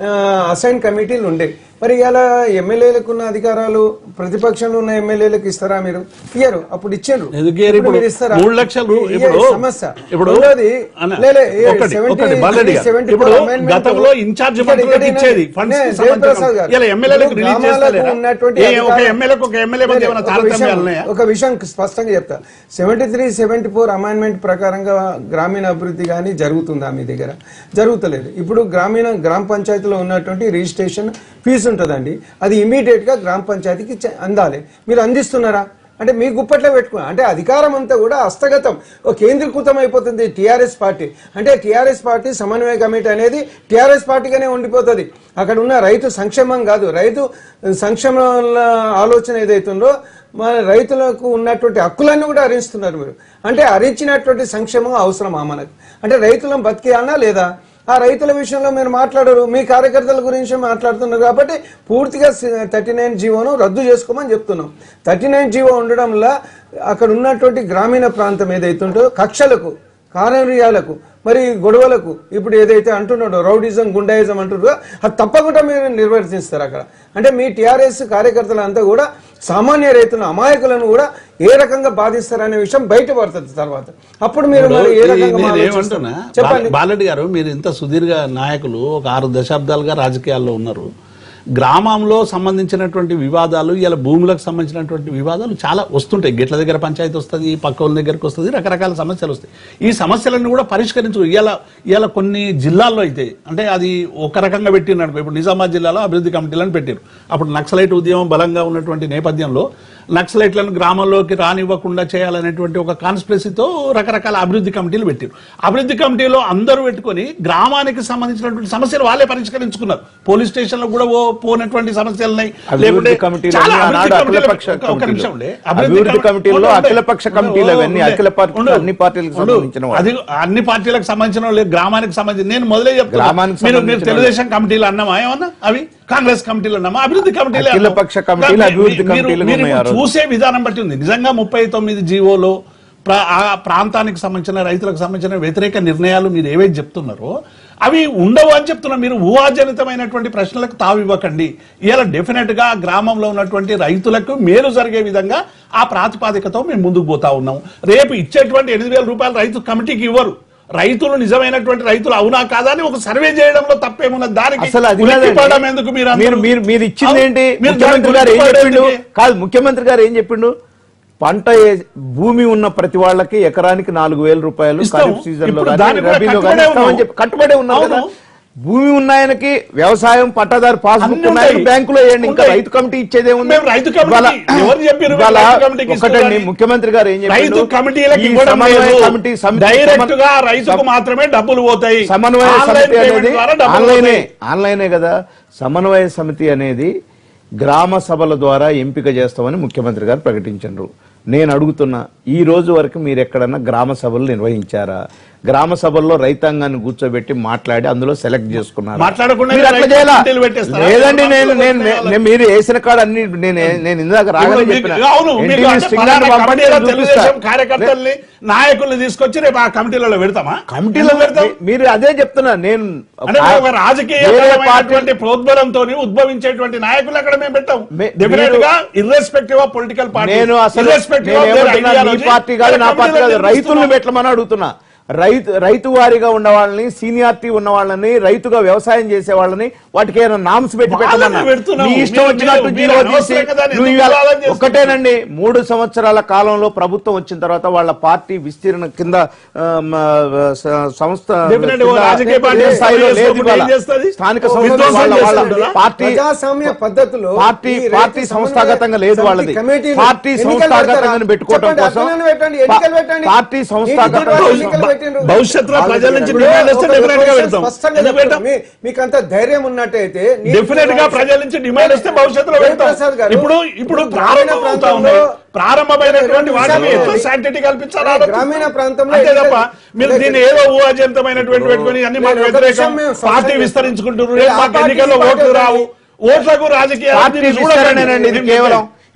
అసైన్ కమిటీలు ఉండే మరి ఇలా ఎమ్మెల్యేలకు ఉన్న అధికారాలు ప్రతిపక్షంలో ఉన్న ఎమ్మెల్యేలకు ఇస్తారా మీరు ఇయ్యరు అప్పుడు ఇచ్చారు ఎందుకు ఇయ్యరు? ఇప్పుడు మీరు ఇస్తారా మూడు లక్షలు ఈ- ఈ ఇప్పుడు- సమస్య ఇప్పుడు రెండోది, అన్న, లే, లే, ఈ ఒకటి, 70 ఒకటి, బాలరెడ్డి గారు. 74 ఇప్పుడు amendment గతంలో ఇన్ఛార్జ్ ఇక్కడ- మంత్రులకు ఇక్కడ ఇచ్చేది నేను- ఫండ్స్ నేను సంబంధించిన- జయప్రసాద్ గారు, ఇలా ఎమ్మెల్యేలకు ఇప్పుడు రిలీజ్ గ్రామాలకు చేస్తలేరా? ఉన్నటువంటి ఏ, ఒక అధికారం- ఎమ్మెల్యేకు ఒక ఎమ్మెల్యే మధ్య ఏమైనా ఒక తారతమ్యాలు విషయం- ఉన్నాయా ఒక విషయం స్పష్టంగా చెప్తా seventy three seventy four amendment ప్రకారంగా గ్రామీణ అభివృద్ధి కానీ జరుగుతుందా మీ దగ్గర జరుగుతలేదు ఇప్పుడు గ్రామీణ గ్రామ పంచాయతీలో ఉన్నటువంటి రిజిస్ట్రేషన్ ఫీజు ఉంటుందండి అది ఇమీడియట్ గా గ్రామ పంచాయతీకి చ- అందాలి మీరు అందిస్తున్నారా అంటే మీ గుప్పట్లో పెట్టుకున్నా అంటే అధికారం అంతా కూడా హస్తగతం ఒక కేంద్రీకృతం అయిపోతుంది టీఆర్ఎస్ పార్టీ అంటే టీఆర్ఎస్ పార్టీ సమన్వయ కమిటీ అనేది టీఆర్ఎస్ పార్టీగానే ఉండిపోతుంది అక్కడ ఉన్న రైతు సంక్షేమం కాదు రైతు సంక్షేమ ఆలోచన ఏదైతుందో మన రైతులకు ఉన్నటువంటి హక్కులన్నీ కూడా హరిస్తున్నారు మీరు అంటే హరించినటువంటి సంక్షేమం అవసరమా మనకు అంటే రైతులను బతికేయాలనా లేదా ఆ రైతుల విషయంలో మీరు మాట్లాడరు మీ కార్యకర్తల గురించి మాట్లాడుతున్నారు కాబట్టి పూర్తిగా థర్టీ నైన్ జీవోను రద్దు చేసుకోమని చెప్తున్నాం థర్టీ నైన్ జీవో ఉండడం వల్ల అక్కడ ఉన్నటువంటి గ్రామీణ ప్రాంతం ఏదైతే ఉంటుందో కక్షలకు కార్యాలకు మరి గొడవలకు ఇప్పుడు ఏదైతే అంటున్నాడో రౌడిజం గుండాయిజం అంటున్నారో అది తప్పకుండా మీరు నిర్వర్తిస్తారు అక్కడ అంటే మీ టీఆర్ఎస్ కార్యకర్తలంతా కూడా సామాన్య రైతులను అమాయకులను కూడా ఏ రకంగా బాధిస్తారనే విషయం బయటపడుతుంది తర్వాత అప్పుడు మీరు మరి ఏ రకంగా నేను ఆలోచిస్తారు? ఏమంటున్నా చెప్పండి బాల- బాలరెడ్డి గారు మీరు ఇంత సుదీర్ఘ నాయకులు ఒక ఆరు దశాబ్దాలుగా రాజకీయాల్లో ఉన్నారు గ్రామంలో సంబంధించినటువంటి వివాదాలు ఇలా భూములకు సంబంధించినటువంటి వివాదాలు చాలా వస్తుంటాయి గెట్ల దగ్గర పంచాయతీ వస్తుంది పక్క వాళ్ళ దగ్గరకు వస్తుంది రకరకాల సమస్యలు వస్తాయి ఈ సమస్యలను కూడా పరిష్కరించు ఇలా ఇలా కొన్ని జిల్లాల్లో అయితే అంటే అది ఒక రకంగా పెట్టినట్టు ఇప్పుడు నిజామాబాద్ జిల్లాలో అభివృద్ధి కమిటీలను పెట్టారు అప్పుడు నక్సలైట్ ఉద్యమం బలంగా ఉన్నటువంటి నేపథ్యంలో నక్సలైట్లను గ్రామంలోకి రానివ్వకుండా చేయాలనేటువంటి ఒక కాన్స్పిరసీతో రకరకాల అభివృద్ధి కమిటీలు పెట్టారు అభివృద్ధి కమిటీలో అందరూ పెట్టుకొని గ్రామానికి సంబంధించినటువంటి సమస్యలు వాళ్ళే పరిష్కరించుకున్నారు పోలీస్ స్టేషన్ లో కూడా ఓ పోనటువంటి సమస్యలు ఉన్నాయి అభివృద్ధి కమిటీలు చాలా అన్ని అభివృద్ధి ఆనాడు కమిటీలు- అఖిలపక్ష ఒక- ఒక నిమిషం కమిటీలు. ఉండే. అభివృద్ధి కమి- కమిటీల్లో ఉండు, ఉండు. అఖిలపక్ష కమిటీలు ఉండు, అవన్నీ ఉండు. అఖిల పార్టీ- ఉండు. అన్ని పార్టీలకు ఉండు. సంబంధించిన వాళ్ళు. అది అన్ని పార్టీలకు సంబంధించిన వాళ్ళు, గ్రామానికి సంబంధించి నేను మొదలే చెప్తున్నా గ్రామానికి మీరు మీరు సంబంధించిన తెలుగుదేశం కమిటీలు అన్నామా ఏమన్నా అవి కాంగ్రెస్ కమిటీలు అన్నామా అభివృద్ధి కమిటీలు అఖిలపక్ష కమిటీలు, అభివృద్ధి కమిటీలు ఉన్నాయి ఆ రోజు. చూసే విధానం బట్టి ఉంది నిజంగా ముప్పై తొమ్మిది జీవోలో ప్ర- ఆ ప్రాంతానికి సంబంధించిన రైతులకు సంబంధించిన వ్యతిరేక నిర్ణయాలు మీరు ఏవైతే చెప్తున్నారో అవి ఉండవు అని చెప్తున్నా మీరు ఊహాజనితమైనటువంటి ప్రశ్నలకు తావివ్వకండి ఇలా డెఫినెట్ గా గ్రామంలో ఉన్నటువంటి రైతులకు మేలు జరిగే విధంగా ఆ ప్రాతిపాదికతో మేము ముందుకు పోతా ఉన్నాం రేపు ఇచ్చేటువంటి ఎనిమిది వేల రూపాయలు రైతు కమిటీకి ఇవ్వరు రైతులు నిజమైనటువంటి రైతులు అవునా కాదా అని ఒక సర్వే చేయడంలో తప్పేమున్నది దానికి అసలు అది ఉలిక్కి కాదండి. పడడం ఎందుకు మీరు అందరూ? మీరు మీరు మీరు ఇచ్చింది ఏంటి మీరు ముఖ్యమంత్రి దానికి గారు ఏం ఉలిక్కి పడడం చెప్పిండు ఎందుకు? కాదు ముఖ్యమంత్రి గారు ఏం చెప్పిండు పంట ఏ- భూమి ఉన్న ప్రతి వాళ్ళకి ఎకరానికి నాలుగు వేల రూపాయలు ఇస్తాం. ఖరీఫ్ సీజన్ లో ఇప్పుడు కానీ దానికి కూడా రబీలో కానీ కట్టుబడే ఇస్తామని ఉన్నాం. చెప్పి కట్టుబడే ఉన్నారు కదా అవును. భూమి ఉన్నాయనకి వ్యవసాయం పట్టాదారు పాస్బుక్ అన్నీ ఉన్నాయని ఉంటాయి. బ్యాంకులో వేయండి ఇంకా ఉంటాయి. రైతు కమిటీ ఇచ్చేదే ఉంది మేము రైతు కమిటీకి ఇవాళ- ఎవరు చెప్పారు మీరు ఇవాళ రైతు కమిటీకి ఒకటండి ఇస్తున్నారని? ముఖ్యమంత్రి గారు ఏం రైతు చెప్పిండు కమిటీలకు ఈ ఇవ్వడం సమన్వయ లేదు కమిటీ సమితి- డైరెక్ట్ గా సమన్- రైతుకు మాత్రమే డబ్బులు పోతాయి సమన్వయ ఆన్లైన్ సమితి పేమెంట్ అనేది ద్వారా డబ్బులు ఆన్లైనే పోతాయి. ఆన్లైనే కదా సమన్వయ సమితి అనేది గ్రామ సభల ద్వారా ఎంపిక చేస్తామని ముఖ్యమంత్రి గారు ప్రకటించారు నేను అడుగుతున్నా ఈ రోజు వరకు మీరు ఎక్కడన్నా గ్రామ సభలు నిర్వహించారా గ్రామ సభల్లో రైతాంగాన్ని కూర్చోబెట్టి మాట్లాడి అందులో సెలెక్ట్ చేసుకున్నారు మాట్లాడకుండా మీరు అట్లా రైతు చేయాలా? కమిటీలు పెట్టేస్తారా? లేదండి నేను నేను రైతు నేను- మీరు వేసిన కాడ అన్ని నేను నేను ఇందాక రాగానే ఇప్పుడు మీకు- చెప్పిన అవును మీకు NTV అంటే స్టింగర్ పలానా పంపండి, కమిటీలో నేను చూపిస్తా. తెలుగుదేశం కార్యకర్తల్ని నాయకుల్ని తీసుకొచ్చి రేపు ఆ కమిటీలలో పెడతామా కమిటీలో ఎందుకు పెడతాం మీ- మీరు అదే చెప్తున్నా నేను అంటే ఆ- ఒక వేరే రాజకీయపరమైనటువంటి ప్రోద్బలంతో ఉద్భవించేటువంటి నాయకులు అక్కడ మేము పెట్టాం మే- డెఫినెట్ మీరు- గా ఇర్రెస్పెక్టివ్ ఆఫ్ పొలిటికల్ పార్టీ నేను అసలు నేను ఏమంటున్నా, మీ పార్టీ కాదు నా పార్టీ కాదు రైతుల్ని పెట్టమని అడుగుతున్నా రైతు రైతు వారిగా ఉన్న వాళ్ళని సీనియారిటీ ఉన్న వాళ్ళని రైతుగా వ్యవసాయం చేసే వాళ్ళని వాటికి ఏమైనా నామ్స్ పెట్టి వాళ్ళని పెట్టమన్నా పెడుతున్నాము. నీ ఇష్టం మీరు- వచ్చినట్టు మీరు- జీవో మీరు తీసి అనవసరం కదా అని నువ్వు ఎందుకు ఇవాళ- వివాదం చేస్తున్నారు? ఒక్కటేనండి మూడు సంవత్సరాల కాలంలో ప్రభుత్వం వచ్చిన తర్వాత వాళ్ళ పార్టీ విస్తీర్ణ కింద ఆ, మ, స- సంస్థ Definitely ఓ కింద రాజకీయ పార్టీ ఏ స్థాయిలో లేదు చేసుకుంటే ఇవాళ. ఏం చేస్తది? స్థానిక ఓ సంస్థ విధ్వంసం వాళ్ళ వాళ్ళ చేస్తుంటారా? పార్టీ ప్రజాస్వామ్య పద్ధతిలో పార్టీ ఈ రైతు పార్టీ సమన్వయ సంస్థాగతంగా లేదు సమితి వాళ్ళది కమిటీలు పార్టీ ఎన్నికలు సంస్థాగతంగా పెడతారా? పెట్టుకోవడం చెప్పండి, కోసం అట్లనే పెట్టండి, ఎన్నికలు పెట్టండి. పార్టీ ఈ సంస్థాగతంగా ఇద్దరు ఎన్నికలు పెట్టిండ్రు. భవిష్యత్తులో ప్రజల నుంచి ఇప్పుడు డిమాండ్ వస్తే ఒక డెఫినెట్ గా విషయం పెడతాం స్పష్టంగా ఎందుకు చెప్తున్నా. పెట్టాం? మీ- మీకు అంత ధైర్యం ఉన్నట్టయితే నీతి డెఫినెట్ గా నిజాయితీ- ప్రజల నుంచి డిమాండ్ వస్తే భవిష్యత్తులో పెడతాం జయప్రసాద్ గారు, ఇప్పుడు ఇప్పుడు గ్రామీణ ప్రారంభం అవుతా ప్రాంతంలో ఉంది ప్రారంభమైనటువంటి రెండు వాటిని విషయాలు ఎక్కువ ఉన్నాయి. శాంటిటీ కల్పించాలి అదే గ్రామీణ ప్రాంతంలో అంతే తప్ప ఎన్నికలు- మీరు దీన్ని ఏదో ఊహాజనితమైనటువంటి పెట్టుకుని అన్ని మాకు నేను ఒక వ్యతిరేకం విషయం మేము పార్టీ స్పష్టంగా విస్తరించుకుంటున్నారు చెప్తున్నాం. రేపు మాకు ఆ పార్టీ ఎన్నికల్లో ఈ పార్టీ ఓట్లు రావు ఓట్లకు రాజకీయాలు పార్టీ దీన్ని చూడకండి. విస్తరణేనండి ఇది కేవలం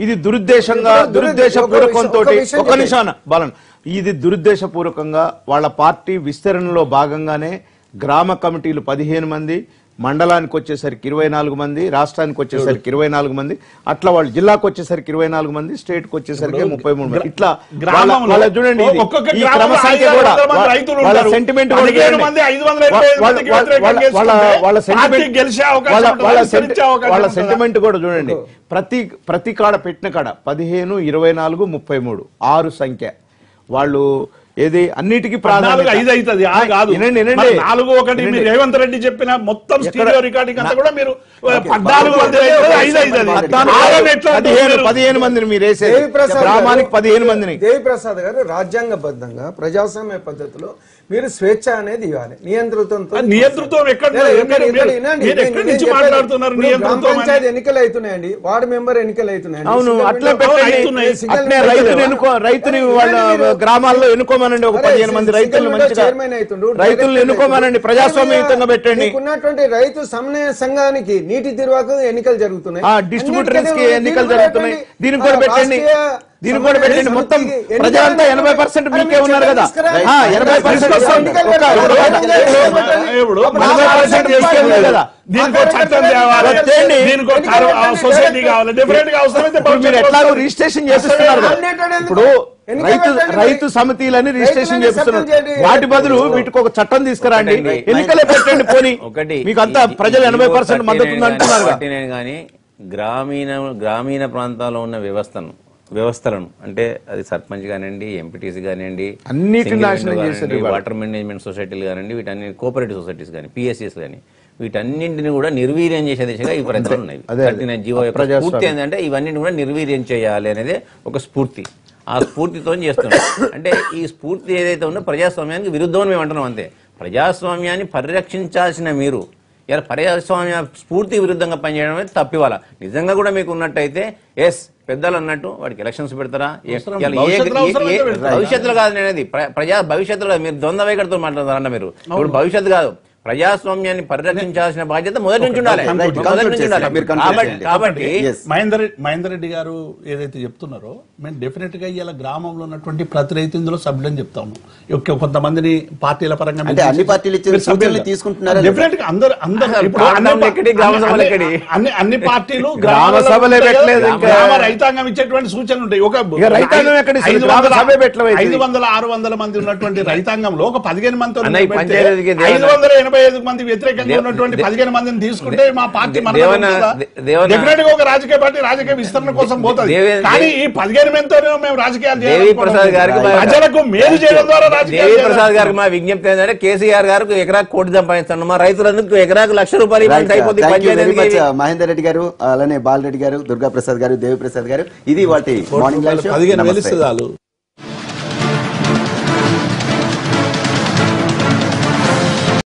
ఇది దురుద్దేశంగా ఇప్పుడు దురు- దురుద్దేశపూర్వకంతో ఒక విషయం- ఒక ఒక విషయం నిమిషాన బాలన్ ఇది దురుద్దేశపూర్వకంగా వాళ్ళ పార్టీ విస్తరణలో భాగంగానే గ్రామ కమిటీలు పదిహేను మంది మండలానికి వచ్చేసరికి ఇరవై నాలుగు మంది రాష్ట్రానికి వచ్చేసరికి ఇరవై నాలుగు మంది అట్లా వాళ్ళు జిల్లాకు వచ్చేసరికి ఇరవై నాలుగు మంది స్టేట్ కి వచ్చేసరికి ముప్పై మూడు మంది ఇట్లా వాళ్ళ- గ్రామంలో వాళ్ళ చూడండి ఇది. ఒక్కొక్క ఈ గ్రామంలో క్రమ సంఖ్య ఐదు కూడా వందల మంది రైతులు వాళ్ళ ఉంటారు. సెంటిమెంట్ కూడా పదిహేను చూడండి. మంది, ఐదు వందల ఎనభై ఐదు వాళ్ళ- మందికి వాళ్ళ- వ్యతిరేకంగా వాళ్ళ- వాళ్ళ- చేసుకుంటే వాళ్ళ పార్టీ సెంటిమెంట్ గెలిచే అవకాశం వాళ్ళ- ఉంటుందా? వాళ్ళ విస్తరించే సెంటి- అవకాశం వాళ్ళ ఉంటుందా? సెంటిమెంట్ కూడా చూడండి ప్రతి ప్రతి కాడ పెట్టిన కాడ పదిహేను ఇరవై నాలుగు ముప్పై మూడు ఆరు సంఖ్య వాళ్ళు ఏది అన్నిటికీ పద్నాలుగు ప్రాధాన్యత ఐదు అవుతుంది ఆరు కాదు వినండి, వినండి. మరి నాలుగు ఒకటి వినండి. మీరు రేవంత్ రెడ్డి చెప్పిన మొత్తం ఎక్కడ- స్టీరియో రికార్డింగ్ అంతా కూడా మీరు పద్నాలుగు మంది ఓకే, అవుతుంది, ఓకే, ఐదు అవుతుంది పద్నాలుగు, ఆరు ఎట్లా ఉంటుంది పదిహేను మీరు? పదిహేను మందిని మీరు వేసేది దేవిప్రసాద్ గ్రామానికి గారు- పదిహేను మందిని దేవిప్రసాద్ గారు రాజ్యాంగబద్ధంగా ప్రజాస్వామ్య పద్ధతిలో మీరు స్వేచ్ఛ అనేది ఇవ్వాలి నియంతృత్వంతో ఆ నియంతృత్వం ఎక్కడ లేదు, మీరు- ఎక్కడ- మీరు- ఎక్కడ వినండి. మీరు ఎక్కడి నేను నుంచి చెప్పేది మాట్లాడుతున్నారు ఇప్పుడు గ్రామ నియంతృత్వం అని? పంచాయతీ ఎన్నికలు అవుతున్నాయండి వార్డు మెంబర్ ఎన్నికలు అవుతున్నాయండి అవును సింగిల్ అట్లే విండో- పెట్టండి అవుతున్నాయి. సింగిల్ అట్లే విండో రైతుని చైర్మన్. ఎన్నుకో రైతుని అరే, వాళ్ళ వినండి మీరు. గ్రామాల్లో ఎన్నుకోమనండి ఒక అరే, పదిహేను మంది సింగిల్ రైతులు విండో మంచిగా చైర్మన్ అవుతుండు, రైతులను డైరెక్టర్ ఎన్నుకోమనండి అవుతుండు. ప్రజాస్వామ్యయుతంగా పెట్టండి మీకున్నటువంటి రైతు సమన్వయ సంఘానికి నీటి తిరువాకు ఎన్నికలు జరుగుతున్నాయి ఆ డిస్ట్రిబ్యూటర్స్ కి అన్నిటికీ ఎన్నికలు దీనికి జరుగుతున్నాయి కూడా దీనికి కూడా ఆ, పెట్టండి రాష్ట్రీయ దీనికి కూడా పెట్టండి సమన్వయ మొత్తం సమితికి ఎన్నికలు ప్రజలంతా జరుగుతున్నాయి. ఎనభై పర్సెంట్ అరే, మీకే మీరు ఉన్నారు కదా తీసుకురండి. ఆ, ఎనభై పర్సెంట్ తీసుకొస్తాం. ఎన్నికలు ఒక- పెట్టండి. ఒక- ఎన్నికలు ఇప్పుడు అప్పుడు నలభై ఆ పర్సెంట్ పార్టీ మీకే ఉంది కదా దీనికి ఒక చట్టం తేవాలి వచ్చేయండి. దీనికి ఒక కారు- ఆ సొసైటీ కావాలి డిఫరెంట్ గా అవసరమైతే ఇప్పుడు మీరు భవిష్యత్తులో ఎట్లాగో వస్తుంది. రిజిస్ట్రేషన్ చేపిస్తున్నారు కదా. అన్నిటికీ ఇప్పుడు ఎన్నికలు రైతు పెట్టండి. రైతు సమితిలని రిజిస్ట్రేషన్ రైతులని చేపిస్తున్నారు సభ్యులు చేయండి. వాటి బదులు వీటికి ఒక చట్టం తీసుకురండి ఒకటండి. ఎన్నికలే పెట్టండి పోనీ ఒకటి మీకు అంతా ఈ- ప్రజలు ఈ ఎనభై జీవో పర్సెంట్ 39 మద్దతు ఉంది గానీ, అంటున్నారు 49 గానీ గ్రామీణ గ్రామీణ ప్రాంతాల్లో ఉన్న వ్యవస్థను వ్యవస్థలను అంటే అది సర్పంచ్ కానివ్వండి ఎంపీటీసీ కానివ్వండి అన్నిటిని సింగిల్ నాశనం విండో చేశారు కానివ్వండి, ఇవాళ. వాటర్ మేనేజ్మెంట్ సొసైటీలు కానివ్వండి వీటన్ని కోఆపరేటివ్ సొసైటీస్ కానీ పిఎస్సిఎస్ కానీ వీటన్నింటిని కూడా నిర్వీర్యం చేసే దిశగా ఈ ప్రయత్నాలు ఉన్నాయి అదే, థర్టీ నైన్ జీవో యొక్క ప్రజాస్వామ్యం. స్ఫూర్తి ఏంటంటే ఇవన్నీ కూడా నిర్వీర్యం చేయాలి అనేది ఒక స్ఫూర్తి ఆ స్ఫూర్తితో చేస్తున్నాం అంటే ఈ స్ఫూర్తి ఏదైతే ఉందో ప్రజాస్వామ్యానికి విరుద్ధం మేము అంటున్నాం అంతే ప్రజాస్వామ్యాన్ని పరిరక్షించాల్సిన మీరు ఇలా ప్రజాస్వామ్య స్ఫూర్తి విరుద్ధంగా పనిచేయడం అనేది తప్పివాల నిజంగా కూడా మీకు ఉన్నట్టయితే ఎస్ పెద్దలు అన్నట్టు వాడికి ఎలక్షన్స్ పెడతారా ఏ- అవసరం- ఇవాళ ఏ- భవిష్యత్తులో ఏ- అవసరం ఏ- అయితే పెడతారు. భవిష్యత్తులో కాదు నేను అనేది ప్ర- ప్రజా భవిష్యత్తులో కాదు. మీరు ద్వంద్వ వైఖరితో మాట్లాడతారన్న మీరు ఇప్పుడు భవిష్యత్తు కాదు ప్రజాస్వామ్యాన్ని పరిరక్షించాల్సిన బాధ్యత మొదటి నుంచి ఉండాలి Right, మొదటి conclude నుంచి ఉండాలి చేసేయండి. మీరు conclude కాబట్టి చేయండి. కాబట్టి Yes. మహేందర్ రెడ్డి మహేందర్ రెడ్డి గారు ఏదైతే చెప్తున్నారో మేము డెఫినెట్ గా ఇలా గ్రామంలో ఉన్నటువంటి ప్రతి రైతు ఇందులో సభ్యులని చెప్తాము ఒక్క- కొంతమందిని పార్టీల పరంగా అంటే అన్ని పార్టీలు ఇచ్చిన సూచనలు తీసుకుంటున్నారా లేదా? డెఫినెట్ గా అందరు అందరు అసలు ఇప్పుడు అన్ని ప్రాంతం పా- ఎక్కడి, గ్రామ అన్ని- సభలు ఎక్కడి? అన్ని అన్ని పార్టీలు గ్రామ గ్రామాలలో సభలే ఉంటాయి కదా, పెట్టలేదు ఇంకా. గ్రామ రైతాంగం ఇచ్చేటువంటి సూచనలు ఉంటాయి ఒక ఇక రైతాంగం ఎక్కడ ఇస్తుంది? ఐదు గ్రామ వందల- సభే పెట్టలేదు. ఐదు వందల ఆరు వందల మంది ఉన్నటువంటి రైతాంగంలో ఒక పదిహేను మంది అన్న, ఈ పంచాయతీకి దేవన- ఐదు వందల ఎనభై ఐదు మంది వ్యతిరేకంగా దేవ- ఉన్నటువంటి దే- పదిహేను మందిని తీసుకుంటే మా పార్టీ దే- మన దేవన- దే- దేవన- డెఫినెట్ గా ఒక రాజకీయ పార్టీ రాజకీయ విస్తరణ కోసం పోతుంది దేవే- కానీ ఈ పదిహేను మందితోనే మేము రాజకీయాలు దేవి చేయాలనుకుంటున్నాం. ప్రసాద్ గారికి మా- ప్రజలకు మేలు చేయడం ద్వారా రాజకీయాలు దేవి చేయాలి. ప్రసాద్ గారికి మా విజ్ఞప్తి ఏంటంటే కేసీఆర్ గారికి ఎకరాకు కోటి సంపాదిస్తాను మా రైతులందరికీ ఎకరాకు లక్ష రూపాయలు ఇవ్వండి అయిపోతుంది thank you very panchayati much Mahender Reddy గారు అలానే బాలరెడ్డి గారు దుర్గా ప్రసాద్ గారు దేవి ప్రసాద్ గారు ఇది వాటి మార్నింగ్ లైవ్ షో పదిహేను వేలు నమస్తే. ఇస్తే చాలు